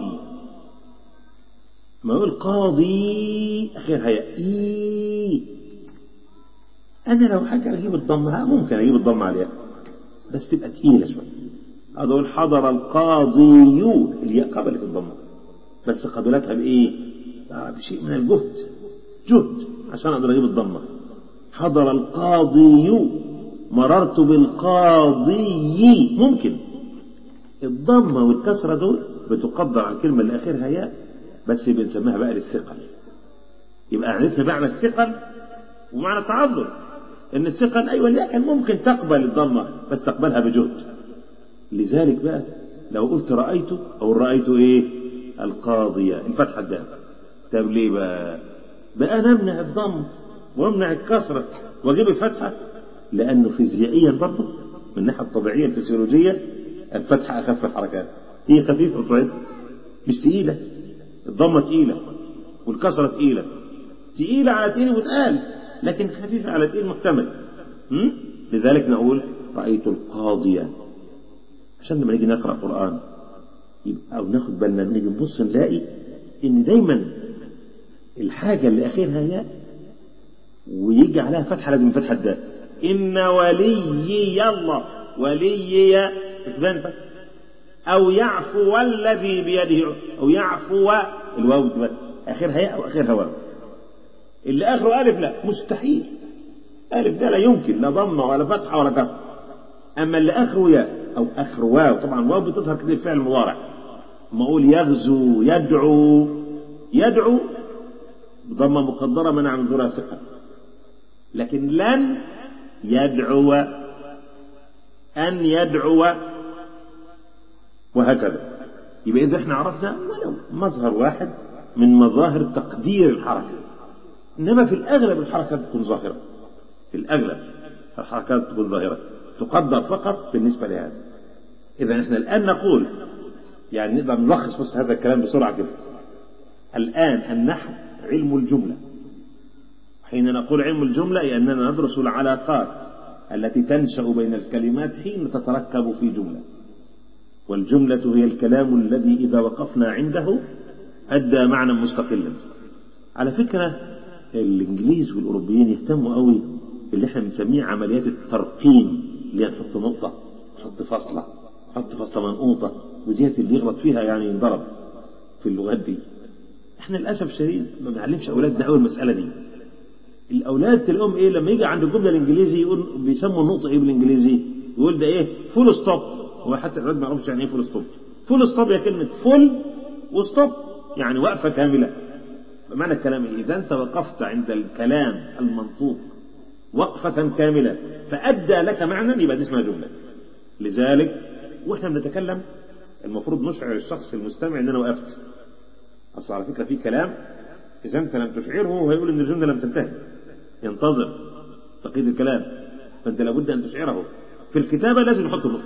ما يقول قاضي اخرها ياء إي انا لو حاجه اجيب الضمه ممكن اجيب الضمه عليها بس تبقى تقيله شويه اقول حضر القاضي الياء قبلت الضمه بس قبلتها بايه آه بشيء من الجهد جهد عشان اقدر اجيب الضمه حضر القاضي مررت بالقاضي ممكن الضمه والكسره دول بتقدر على الكلمه اللي اخرها ياء بس بنسميها بقى للثقل يبقى عرفنا معنى الثقل ومعنى التعذر ان الثقل ايوه الياء كان ممكن تقبل الضمه بس تقبلها بجهد لذلك بقى لو قلت رايت او رايت ايه القاضيه الفتحه الدال طب ليه بقى بقى نمنع الضم وامنع الكسره واجيب الفتحه لانه فيزيائيا برضه من الناحيه الطبيعيه الفسيولوجيه الفتحه اخف الحركات هي خفيفه رفعتها مش تقيله الضمه تقيله والكسره تقيله تقيله على تقيل وتقال لكن خفيفه على تقيل محتمل لذلك نقول رايت القاضيه عشان لما نيجي نقرا قران يبقى او ناخد بالنا نيجي نبص نلاقي ان دايما الحاجه اللي اخرها ياء ويجي عليها فتحه لازم فتحه الدال ان وليي الله وليي تبان فتحه أو يعفو الذي بيده أو يعفو الواو تبقى آخرها ياء أو آخرها واو اللي آخره ألف لا مستحيل ألف ده لا يمكن لا ضمة ولا فتحة ولا كسر أما اللي آخره ياء أو آخر واو طبعا واو بتظهر كده في فعل مضارع أما أقول يغزو يدعو يدعو بضمة مقدرة منع من ظهورها الثقة لكن لن يدعو أن يدعو وهكذا يبقى إذا احنا عرفنا ولو مظهر واحد من مظاهر تقدير الحركة إنما في الأغلب الحركات تكون ظاهرة في الأغلب الحركات تكون ظاهرة تقدر فقط بالنسبة لهذا إذا احنا الآن نقول يعني نقدر نلخص بس هذا الكلام بسرعة كده الآن النحو علم الجملة حين نقول علم الجملة لأننا ندرس العلاقات التي تنشأ بين الكلمات حين تتركب في جملة والجملة هي الكلام الذي إذا وقفنا عنده أدى معنى مستقلا على فكرة الإنجليز والأوروبيين يهتموا قوي باللي احنا بنسميه عمليات الترقيم اللي هي نحط نقطة نحط فاصلة نحط فاصلة منقوطة وديت اللي يغلط فيها يعني ينضرب في اللغات دي احنا للأسف الشديد ما بنعلمش أولادنا أول المسألة دي الأولاد تلاقيهم إيه لما يجي عند الجملة الإنجليزي يقول بيسموا النقطة إيه بالإنجليزي يقول ده إيه فول ستوب هو حتى الأولاد ما يعرفش يعني إيه فول ستوب فول ستوب هي كلمة فول وستوب يعني وقفة كاملة معنى الكلام إيه إذا أنت وقفت عند الكلام المنطوق وقفة كاملة فأدى لك معنى يبقى دي اسمها جملة لذلك وإحنا بنتكلم المفروض نشعر الشخص المستمع إن أنا وقفت أصل على فكرة في كلام إذا أنت لم تشعره هو يقول إن الجملة لم تنتهي ينتظر بقية الكلام فأنت لابد أن تشعره في الكتابة لازم يحط النقطة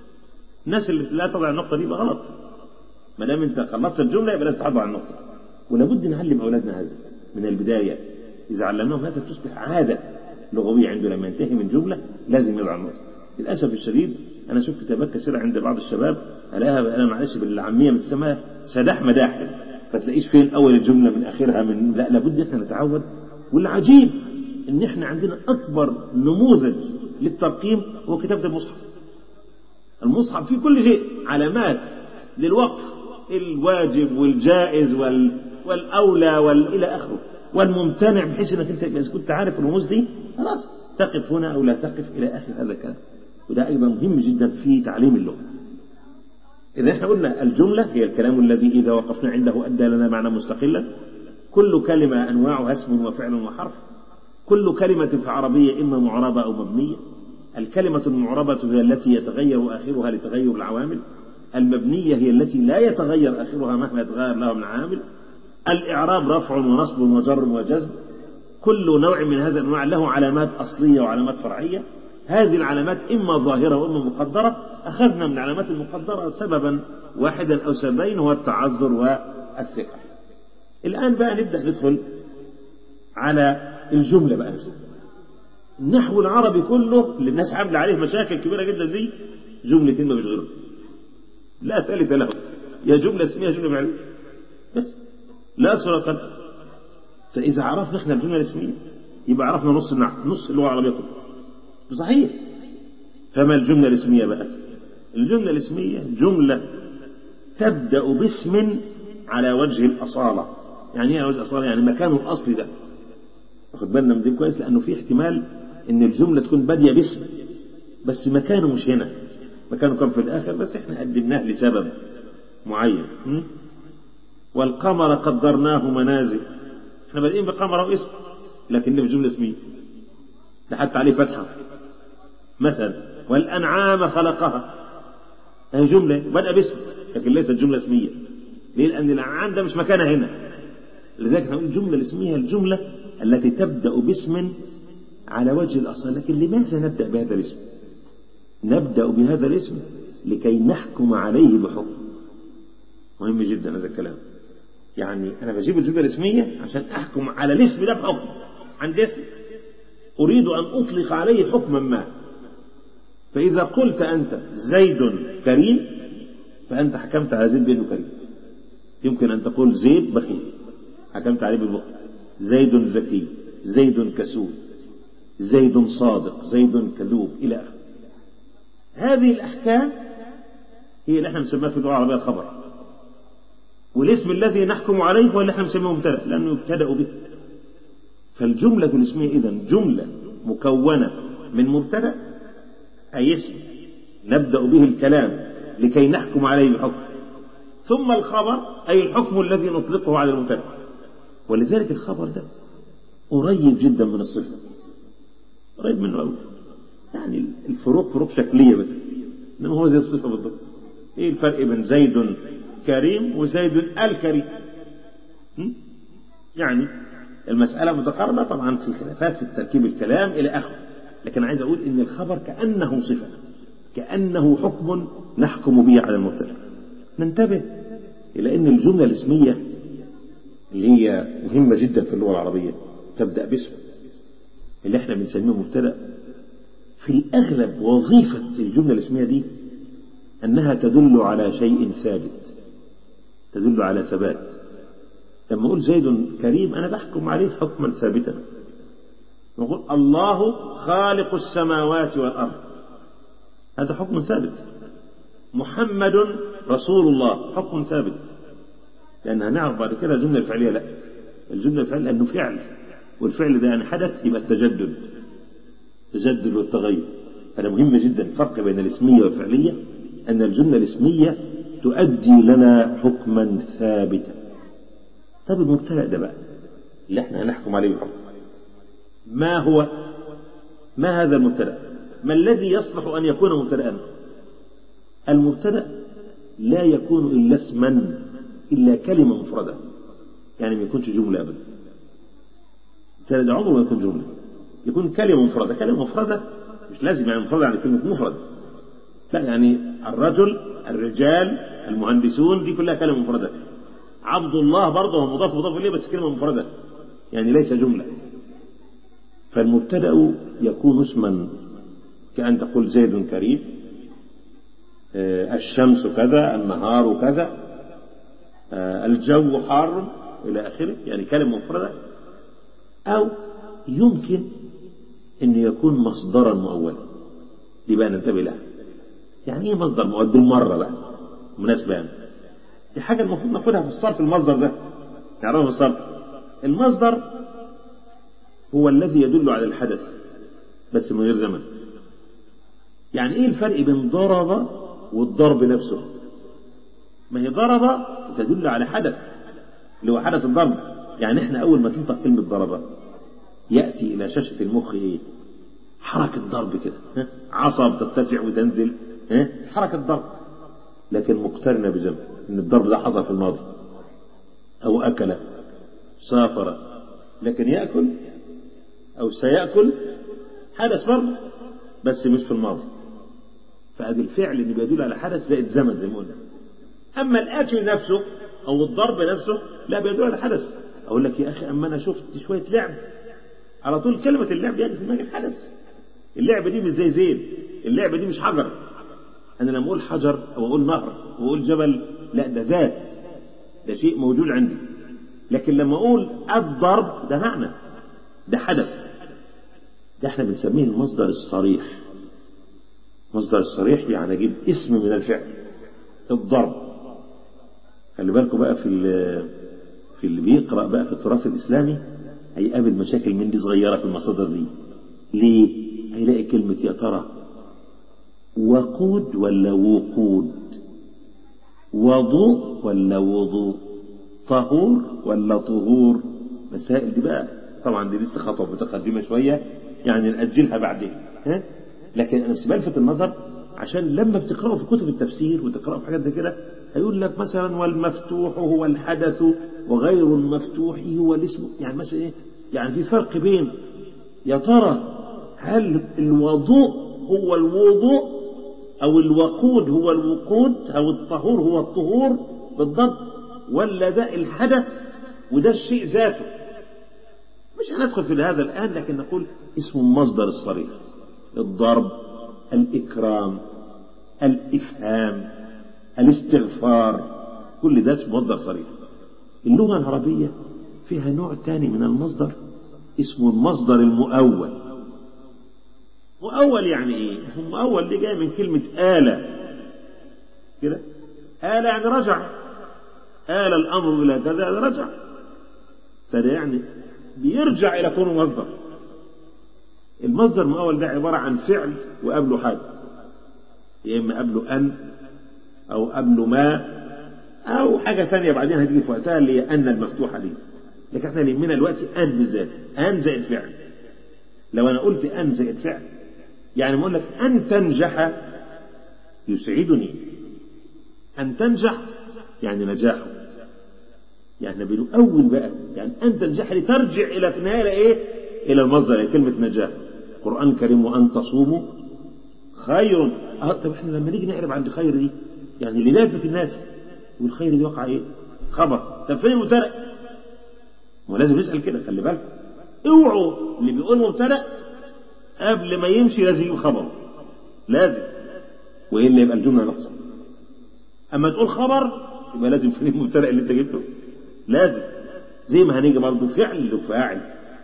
الناس اللي لا تضع النقطة دي يبقى غلط ما دام أنت خلصت الجملة يبقى لازم تحطها على النقطة ولابد نعلم أولادنا هذا من البداية إذا علمناهم هذا تصبح عادة لغوية عنده لما ينتهي من جملة لازم يضع النقطة للأسف الشديد أنا شفت كتابات كثيرة عند بعض الشباب ألاقيها أنا معلش بالعامية بتسمى سداح مداح فتلاقيش فين أول الجملة من آخرها من لا لابد إحنا نتعود والعجيب إن إحنا عندنا أكبر نموذج للترقيم هو كتابة المصحف المصحف فيه كل شيء علامات للوقف الواجب والجائز وال... والأولى والإلى آخره والممتنع بحيث انك انت اذا كنت عارف الرموز دي خلاص تقف هنا او لا تقف الى اخر هذا الكلام وده ايضا مهم جدا في تعليم اللغه اذا احنا قلنا الجمله هي الكلام الذي اذا وقفنا عنده ادى لنا معنى مستقلا كل كلمه انواعها اسم وفعل وحرف كل كلمه في عربيه اما معربه او مبنيه الكلمه المعربه هي التي يتغير اخرها لتغير العوامل المبنيه هي التي لا يتغير اخرها مهما يتغير لها من عامل الإعراب رفع ونصب وجر وجزم كل نوع من هذه الأنواع له علامات أصلية وعلامات فرعية هذه العلامات إما ظاهرة وإما مقدرة أخذنا من العلامات المقدرة سببا واحدا أو سببين هو التعذر والثقة الآن بقى نبدأ ندخل على الجملة بقى النحو العربي كله اللي الناس عاملة عليه مشاكل كبيرة جدا دي جملتين ما بيشغلهم لا ثالث له يا جملة اسمية جملة فعلية بس لا أكثر ولا أقل فإذا عرفنا إحنا الجملة الاسمية يبقى عرفنا نص النحو نص اللغة العربية كلها صحيح فما الجملة الاسمية بقى الجملة الاسمية جملة تبدأ باسم على وجه الأصالة يعني ايه على وجه الأصالة يعني مكانه الأصلي ده واخد بالنا من دي كويس لأنه في احتمال إن الجملة تكون بادية باسم بس مكانه مش هنا مكانه كان في الآخر بس إحنا قدمناه لسبب معين م? والقمر قدرناه منازل احنا بادئين بقمر واسم لكن في جملة اسمية ده حتى عليه فتحة مثلا والأنعام خلقها هي جملة بدأ باسم لكن ليست جملة اسمية ليه؟ لأن الأنعام ده مش مكانها هنا لذلك نقول الجملة الاسمية الجملة التي تبدأ باسم على وجه الأصل لكن لماذا نبدأ بهذا الاسم نبدأ بهذا الاسم لكي نحكم عليه بحكم مهم جدا هذا الكلام يعني أنا بجيب الجملة الاسمية عشان أحكم على الاسم ده بحكم عند اسم أريد أن أطلق عليه حكما ما فإذا قلت أنت زيد كريم فأنت حكمت على زيد بأنه كريم يمكن أن تقول زيد بخيل حكمت عليه بالبخل زيد ذكي زيد كسول زيد صادق زيد كذوب إلى آخره هذه الأحكام هي اللي احنا بنسميها في اللغة العربية خبر والاسم الذي نحكم عليه هو اللي احنا بنسميه مبتدا لانه يبتدا به فالجمله الاسميه اذا جمله مكونه من مبتدا اي اسم نبدا به الكلام لكي نحكم عليه بحكم ثم الخبر اي الحكم الذي نطلقه على المبتدا ولذلك الخبر ده قريب جدا من الصفه قريب منه قوي يعني الفروق فروق شكلية بس إنما هو زي الصفة بالضبط إيه الفرق بين زيد كريم وزيد الكريم م? يعني المسألة متقاربة طبعا في خلافات في التركيب الكلام إلى آخره لكن عايز أقول إن الخبر كأنه صفة كأنه حكم نحكم به على المبتدأ ننتبه إلى أن الجملة الاسمية اللي هي مهمة جدا في اللغة العربية تبدأ باسم اللي احنا بنسميه مبتدأ في الأغلب وظيفة الجملة الاسمية دي أنها تدل على شيء ثابت تدل على ثبات لما أقول زيد كريم أنا بحكم عليه حكما ثابتا نقول الله خالق السماوات والأرض هذا حكم ثابت محمد رسول الله حكم ثابت لأن هنعرف بعد كده الجملة الفعلية لا الجملة الفعلية لأنه فعل والفعل ده يعني حدث يبقى التجدد التجدد والتغير هذا مهم جدا الفرق بين الاسمية والفعلية أن الجملة الاسمية تؤدي لنا حكما ثابتا طب المبتدأ ده بقى اللي احنا هنحكم عليه بالحكم ما هو ما هذا المبتدأ ما الذي يصلح أن يكون مبتدأ المبتدأ لا يكون إلا اسما إلا كلمة مفردة يعني ما يكونش جملة أبدا المبتدأ ده عمره ما يكون جملة يكون كلمة مفردة كلمة مفردة مش لازم يعني مفردة يعني كلمة مفرد لا يعني الرجل الرجال المهندسون دي كلها كلمة مفردة عبد الله برضه هو مضاف مضاف إليه بس كلمة مفردة يعني ليس جملة فالمبتدأ يكون اسما كأن تقول زيد كريم الشمس كذا النهار كذا الجو حار إلى آخره يعني كلمة مفردة أو يمكن أن يكون مصدرا مؤولا دي بقى ننتبه لها يعني ايه مصدر مؤول بالمرة بقى مناسبة يعني دي حاجة المفروض ناخدها في الصرف المصدر ده نعرفه في الصرف المصدر هو الذي يدل على الحدث بس من غير زمن يعني ايه الفرق بين ضرب والضرب نفسه ما هي ضرب تدل على حدث اللي هو حدث الضرب يعني احنا اول ما تنطق كلمة ضرب يأتي الى شاشة المخ ايه حركة ضرب كده عصب ترتفع وتنزل حركة ضرب لكن مقترنة بزمن ان الضرب ده حصل في الماضي او اكل سافر لكن يأكل او سيأكل حدث برضه بس مش في الماضي فادي الفعل اللي بيدل على حدث زائد زمن زي ما قلنا اما الاكل نفسه او الضرب نفسه لا بيدل على حدث اقول لك يا اخي اما انا شفت شويه لعب على طول كلمه اللعب يجي في دماغي الحدث اللعبه دي مش زي زين اللعبه دي مش حجر انا لما اقول حجر او اقول نهر او اقول جبل لا ده ذات ده شيء موجود عندي لكن لما اقول الضرب ده معنى ده حدث ده احنا بنسميه المصدر الصريح مصدر الصريح يعني اجيب اسم من الفعل الضرب خلي بالكم بقى في في اللي بيقرا بقى في التراث الاسلامي هيقابل مشاكل من دي صغيره في المصادر دي ليه هيلاقي كلمه يا ترى وقود ولا وقود وضوء ولا وضوء طهور ولا طهور مسائل دي بقى طبعا دي لسه خطوه متقدمه شويه يعني نأجلها بعدين ها لكن انا بس بلفت النظر عشان لما بتقرأوا في كتب التفسير وتقرأوا في حاجات زي كده هيقول لك مثلا والمفتوح هو الحدث وغير المفتوح هو الاسم يعني مثلا ايه يعني في فرق بين يا ترى هل الوضوء هو الوضوء او الوقود هو الوقود او الطهور هو الطهور بالضبط ولا ده الحدث وده الشيء ذاته مش هندخل في هذا الآن لكن نقول اسم المصدر الصريح الضرب الإكرام الإفهام الاستغفار كل ده اسم مصدر صريح اللغة العربية فيها نوع تاني من المصدر اسمه المصدر المؤول مؤول يعني ايه مؤول دي جاي من كلمة آلة كده آلة يعني رجع آل الأمر إلى كذا رجع فده يعني بيرجع إلى كونه مصدر المصدر المؤول ده عبارة عن فعل وقبله حاجة يا إما قبله أن أو قبله ما أو حاجة ثانية بعدين هتيجي في وقتها اللي هي أن المفتوحة دي لكن احنا اللي يهمنا دلوقتي أن بالذات أن زائد فعل لو أنا قلت أن زائد فعل يعني بقول لك أن تنجح يسعدني أن تنجح يعني نجاحه يعني بنؤول بقى يعني أن تنجح لترجع إلى في النهاية إيه؟ إلى المصدر إلى كلمة نجاح القرآن الكريم وأن تصوموا خير أه طب احنا لما نيجي نعرف عند خير دي يعني اللي لازم في الناس والخير دي وقع ايه؟ خبر طب فين المبتدأ؟ هو لازم نسأل كده خلي بالك اوعوا اللي بيقول مبتدأ قبل ما يمشي لازم يجيب خبر لازم والا يبقى الجمله ناقصه اما تقول خبر يبقى لازم فين المبتدأ اللي انت جبته لازم زي ما هنيجي برضه فعل وفاعل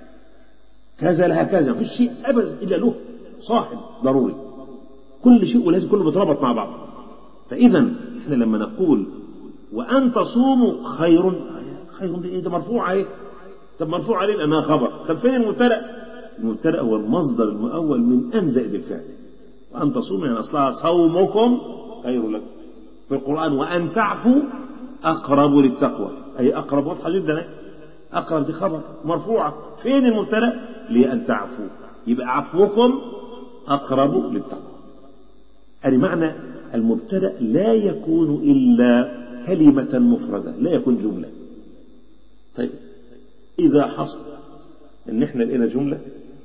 كذا لها كذا مفيش شيء ابدا الا له صاحب ضروري كل شيء ولازم كله بيتربط مع بعض فاذا احنا لما نقول وان تصوموا خير خير دي ايه ده مرفوع ايه طب مرفوع عليه لانها خبر طب فين المبتدا المبتدا هو المصدر المؤول من ان زائد الفعل وان تصوموا يعني اصلها صومكم خير لكم في القران وان تعفوا اقرب للتقوى اي اقرب واضحه جدا اقرب دي خبر مرفوعه فين المبتدا لان تعفوا يبقى عفوكم اقرب للتقوى يعني معنى المبتدا لا يكون الا كلمه مفرده لا يكون جمله طيب إذا حصل إن إحنا لقينا جملة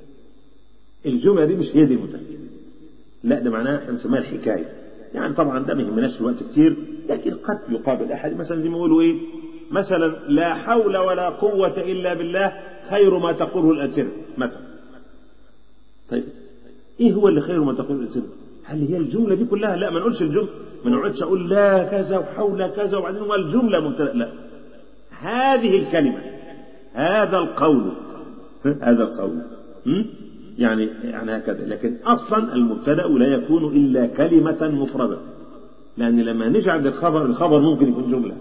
الجملة دي مش هي دي المبتدأ لا ده معناها إحنا بنسميها الحكاية يعني طبعا ده ما يهمناش في الوقت كتير لكن قد يقابل أحد مثلا زي ما يقولوا إيه مثلا لا حول ولا قوة إلا بالله خير ما تقوله الألسنة مثلا طيب إيه هو اللي خير ما تقوله الألسنة هل هي الجملة دي كلها لا ما نقولش الجملة ما نقعدش أقول لا كذا وحول كذا وبعدين والجملة مبتدأ لا هذه الكلمة هذا القول هذا القول يعني يعني هكذا لكن اصلا المبتدا لا يكون الا كلمه مفرده لان لما نجعل الخبر الخبر ممكن يكون جمله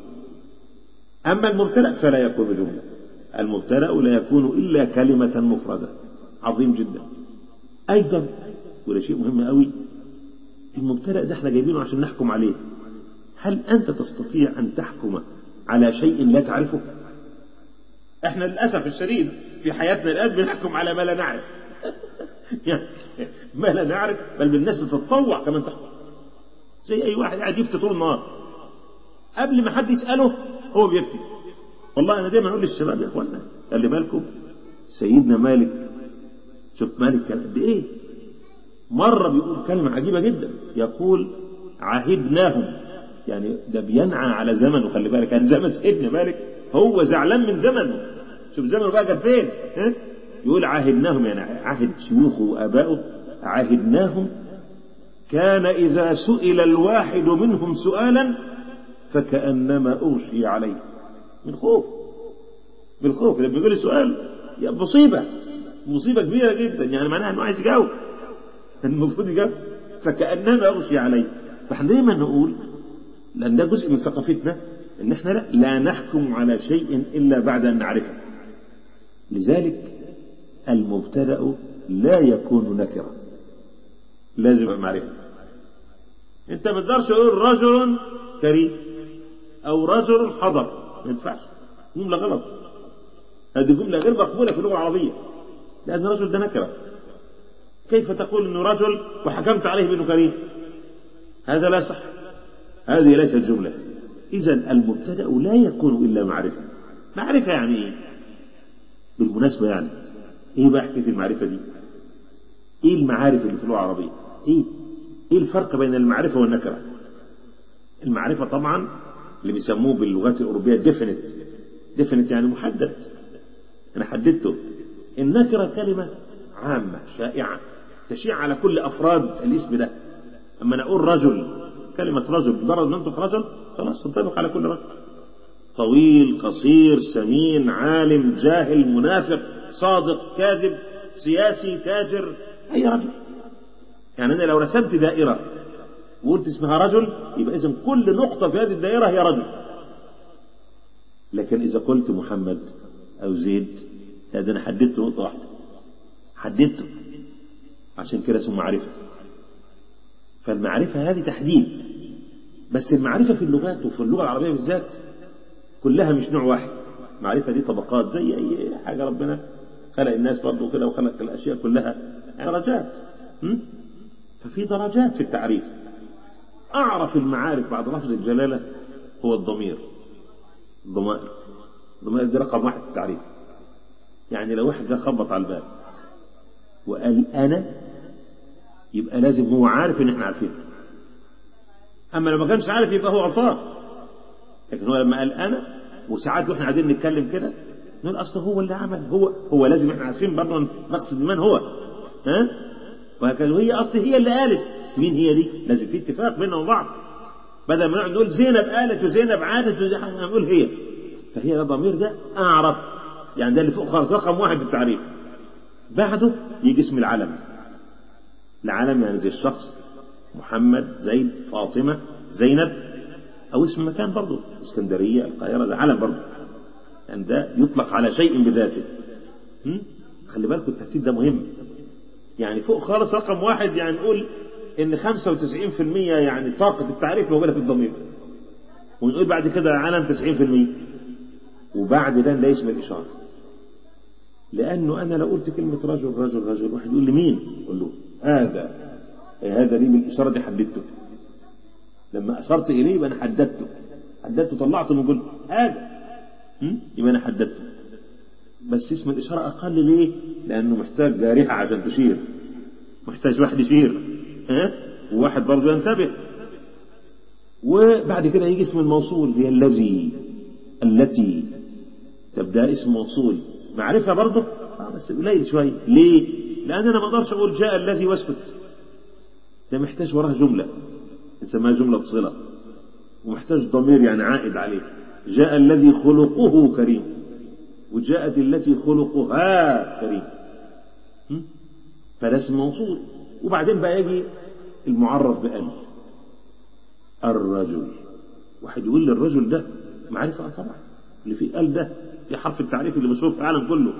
اما المبتدا فلا يكون جمله المبتدا لا يكون الا كلمه مفرده عظيم جدا ايضا وده شيء مهم قوي المبتدا ده احنا جايبينه عشان نحكم عليه هل انت تستطيع ان تحكم على شيء لا تعرفه احنا للاسف الشديد في حياتنا الان بنحكم على ما لا نعرف يعني ما لا نعرف بل بالناس بتتطوع كمان تحكم زي اي واحد قاعد يفتي طول النهار قبل ما حد يساله هو بيفتي والله انا دايما اقول للشباب يا اخوانا خلي بالكم سيدنا مالك شوف مالك كان قد ايه مره بيقول كلمه عجيبه جدا يقول عهدناهم يعني ده بينعى على زمنه خلي بالك كان زمن سيدنا مالك هو زعلان من زمنه شوف زمنه بقى كان فين ها؟ يقول عاهدناهم يعني عهد شيوخه وابائه عاهدناهم كان اذا سئل الواحد منهم سؤالا فكانما اغشي عليه من خوف من خوف لما يقول السؤال يا مصيبه مصيبه كبيره جدا يعني معناها انه عايز يجاوب المفروض يجاوب فكانما اغشي عليه فاحنا دايما نقول لان ده جزء من ثقافتنا ان احنا لا, لا نحكم على شيء الا بعد ان نعرفه لذلك المبتدا لا يكون نكره لازم معرفه انت ما تقدرش تقول رجل كريم او رجل حضر ما ينفعش جمله غلط هذه جمله غير مقبوله في اللغه العربيه لان الرجل ده نكره كيف تقول انه رجل وحكمت عليه بانه كريم هذا لا صح هذه ليست جمله إذا المبتدأ لا يكون إلا معرفة معرفة يعني إيه بالمناسبة يعني إيه بقى حكاية المعرفة دي إيه المعارف اللي في اللغة العربية إيه إيه الفرق بين المعرفة والنكرة المعرفة طبعا اللي بيسموه باللغات الأوروبية ديفينيت ديفينيت يعني محدد أنا حددته النكرة كلمة عامة شائعة تشيع على كل أفراد الاسم ده أما أنا أقول رجل كلمة رجل مجرد ما أنطق رجل خلاص تنطبق على كل رجل طويل قصير سمين عالم جاهل منافق صادق كاذب سياسي تاجر أي رجل يعني أنا لو رسمت دائرة وقلت اسمها رجل يبقى إذا كل نقطة في هذه الدائرة هي رجل لكن إذا قلت محمد أو زيد لا ده أنا حددت نقطة واحدة حددته عشان كده اسمه معرفة فالمعرفة هذه تحديد بس المعرفة في اللغات وفي اللغة العربية بالذات كلها مش نوع واحد معرفة دي طبقات زي أي حاجة ربنا خلق الناس برضه كده وخلق الأشياء كلها درجات م? ففي درجات في التعريف أعرف المعارف بعد لفظ الجلالة هو الضمير الضمائر الضمائر دي رقم واحد في التعريف يعني لو واحد جه خبط على الباب وقال أنا يبقى لازم هو عارف إن إحنا عارفين أما لو ما كانش عارف يبقى هو غلطان لكن هو لما قال أنا وساعات واحنا قاعدين نتكلم كده نقول أصل هو اللي عمل هو هو لازم إحنا عارفين برضه نقصد من هو ها وهكذا وهي أصل هي اللي قالت مين هي دي لازم في اتفاق بيننا وبعض بدل ما نقعد نقول زينب قالت وزينب عادت نقول هي فهي ده الضمير ده أعرف يعني ده اللي فوق خالص رقم واحد في التعريف بعده يجي اسم العلم العلم يعني زي الشخص محمد زيد فاطمة زينب أو اسم مكان برضه اسكندرية القاهرة ده علم برضه يعني ده يطلق على شيء بذاته خلي بالكم الترتيب ده مهم يعني فوق خالص رقم واحد يعني نقول ان 95% يعني طاقة التعريف موجودة في الضمير ونقول بعد كده علم 90% وبعد ده ده اسم الإشارة لأنه أنا لو قلت كلمة رجل رجل رجل واحد يقول لي مين؟ أقول له هذا هذا ليه بالإشارة دي حددته لما أشرت إليه يبقى أنا حددته حددته طلعته من قلت هذا يبقى أنا حددته بس اسم الإشارة أقل ليه؟ لأنه محتاج جارحة عشان تشير محتاج واحد يشير ها؟ وواحد برضه ينتبه وبعد كده يجي اسم الموصول هي الذي التي تبدأ اسم موصول معرفة برضه آه بس قليل شوية ليه؟ لأن أنا ما أقدرش أقول جاء الذي واسكت ده محتاج وراها جملة نسميها جملة صلة ومحتاج ضمير يعني عائد عليه جاء الذي خلقه كريم وجاءت التي خلقها كريم فده اسم موصول وبعدين بقى يجي المعرف بأل الرجل واحد يقول لي الرجل ده معرفة آه طبعا اللي فيه ال ده في حرف التعريف اللي مشهور في العالم كله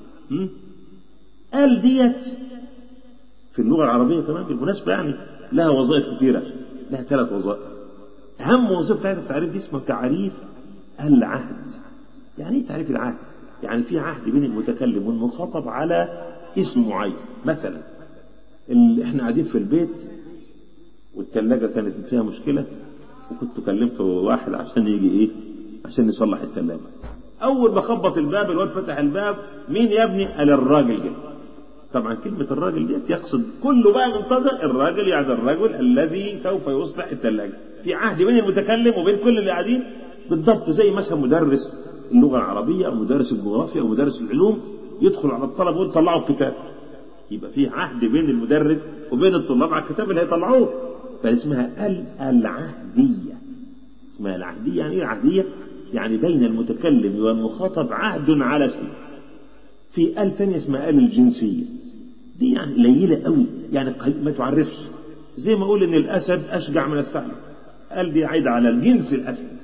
ال ديت في اللغة العربية كمان بالمناسبة يعني لها وظائف كثيرة لها ثلاث وظائف أهم وظيفة بتاعت التعريف دي اسمه تعريف العهد يعني ايه تعريف العهد يعني في عهد بين المتكلم والمخاطب على اسم معين مثلا اللي احنا قاعدين في البيت والثلاجة كانت فيها مشكلة وكنت كلمت واحد عشان يجي ايه عشان يصلح الثلاجة اول ما خبط الباب الواد فتح الباب مين يا ابني قال الراجل جه طبعا كلمة الراجل ديت يقصد كله بقى منتظر الراجل يعني الرجل الذي سوف يصلح الثلاجة في عهد بين المتكلم وبين كل اللي قاعدين بالضبط زي مثلا مدرس اللغة العربية أو مدرس الجغرافيا أو مدرس العلوم يدخل على الطلبة ويقول طلعوا الكتاب يبقى في عهد بين المدرس وبين الطلاب على الكتاب اللي هيطلعوه فاسمها العهدية اسمها العهدية يعني ايه العهدية؟ يعني بين المتكلم والمخاطب عهد على شيء في آل ثانية اسمها آل الجنسية دي يعني قليلة قوي يعني ما تعرفش زي ما أقول إن الأسد أشجع من الثعلب آل دي عايدة على الجنس الأسد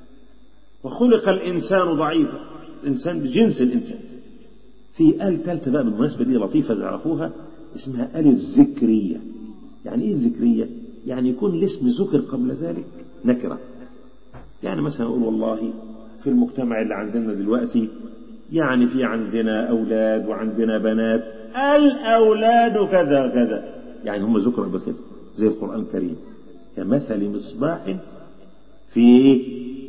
وخلق الإنسان ضعيفا الإنسان جنس الإنسان في آل ثالثة بقى بالمناسبة دي لطيفة تعرفوها اسمها آل الذكرية يعني إيه الذكرية؟ يعني يكون الاسم ذكر قبل ذلك نكرة يعني مثلا أقول والله في المجتمع اللي عندنا دلوقتي يعني في عندنا أولاد وعندنا بنات الأولاد كذا كذا يعني هم ذكر بكده زي القرآن الكريم كمثل مصباح في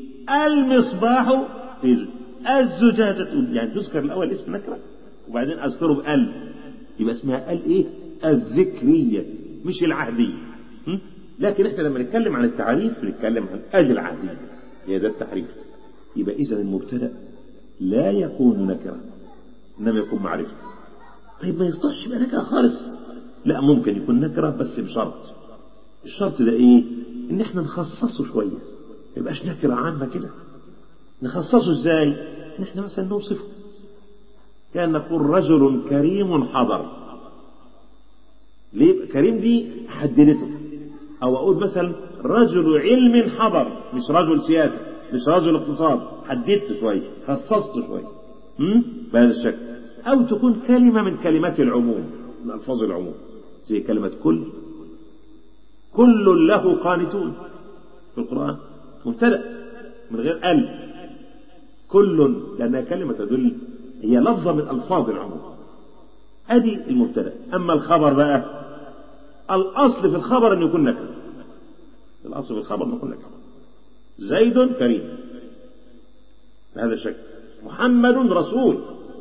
المصباح في الزجاجة يعني تذكر الأول اسم نكرة وبعدين أذكره بأل يبقى اسمها ال إيه الذكرية مش العهدية لكن احنا لما نتكلم عن التعريف نتكلم عن أجل العهدية هي ده التحريف يبقى إذا المبتدأ لا يكون نكرة إنما يكون معرفة طيب ما يصدقش يبقى نكرة خالص لا ممكن يكون نكرة بس بشرط الشرط ده إيه إن إحنا نخصصه شوية ما يبقاش نكرة عامة كده نخصصه إزاي إن إحنا مثلا نوصفه كان نقول رجل كريم حضر ليه كريم دي حددته أو أقول مثلا رجل علم حضر مش رجل سياسة مش رجل اقتصاد حددت شوية خصصت شوية بهذا الشكل أو تكون كلمة من كلمات العموم من ألفاظ العموم زي كلمة كل كل له قانتون في القرآن مبتدأ من غير ال كل لأنها كلمة تدل هي لفظة من ألفاظ العموم ادي المبتدا اما الخبر بقى الاصل في الخبر ان يكون نكره الاصل في الخبر ان يكون نكره زيد كريم بهذا الشكل محمد رسول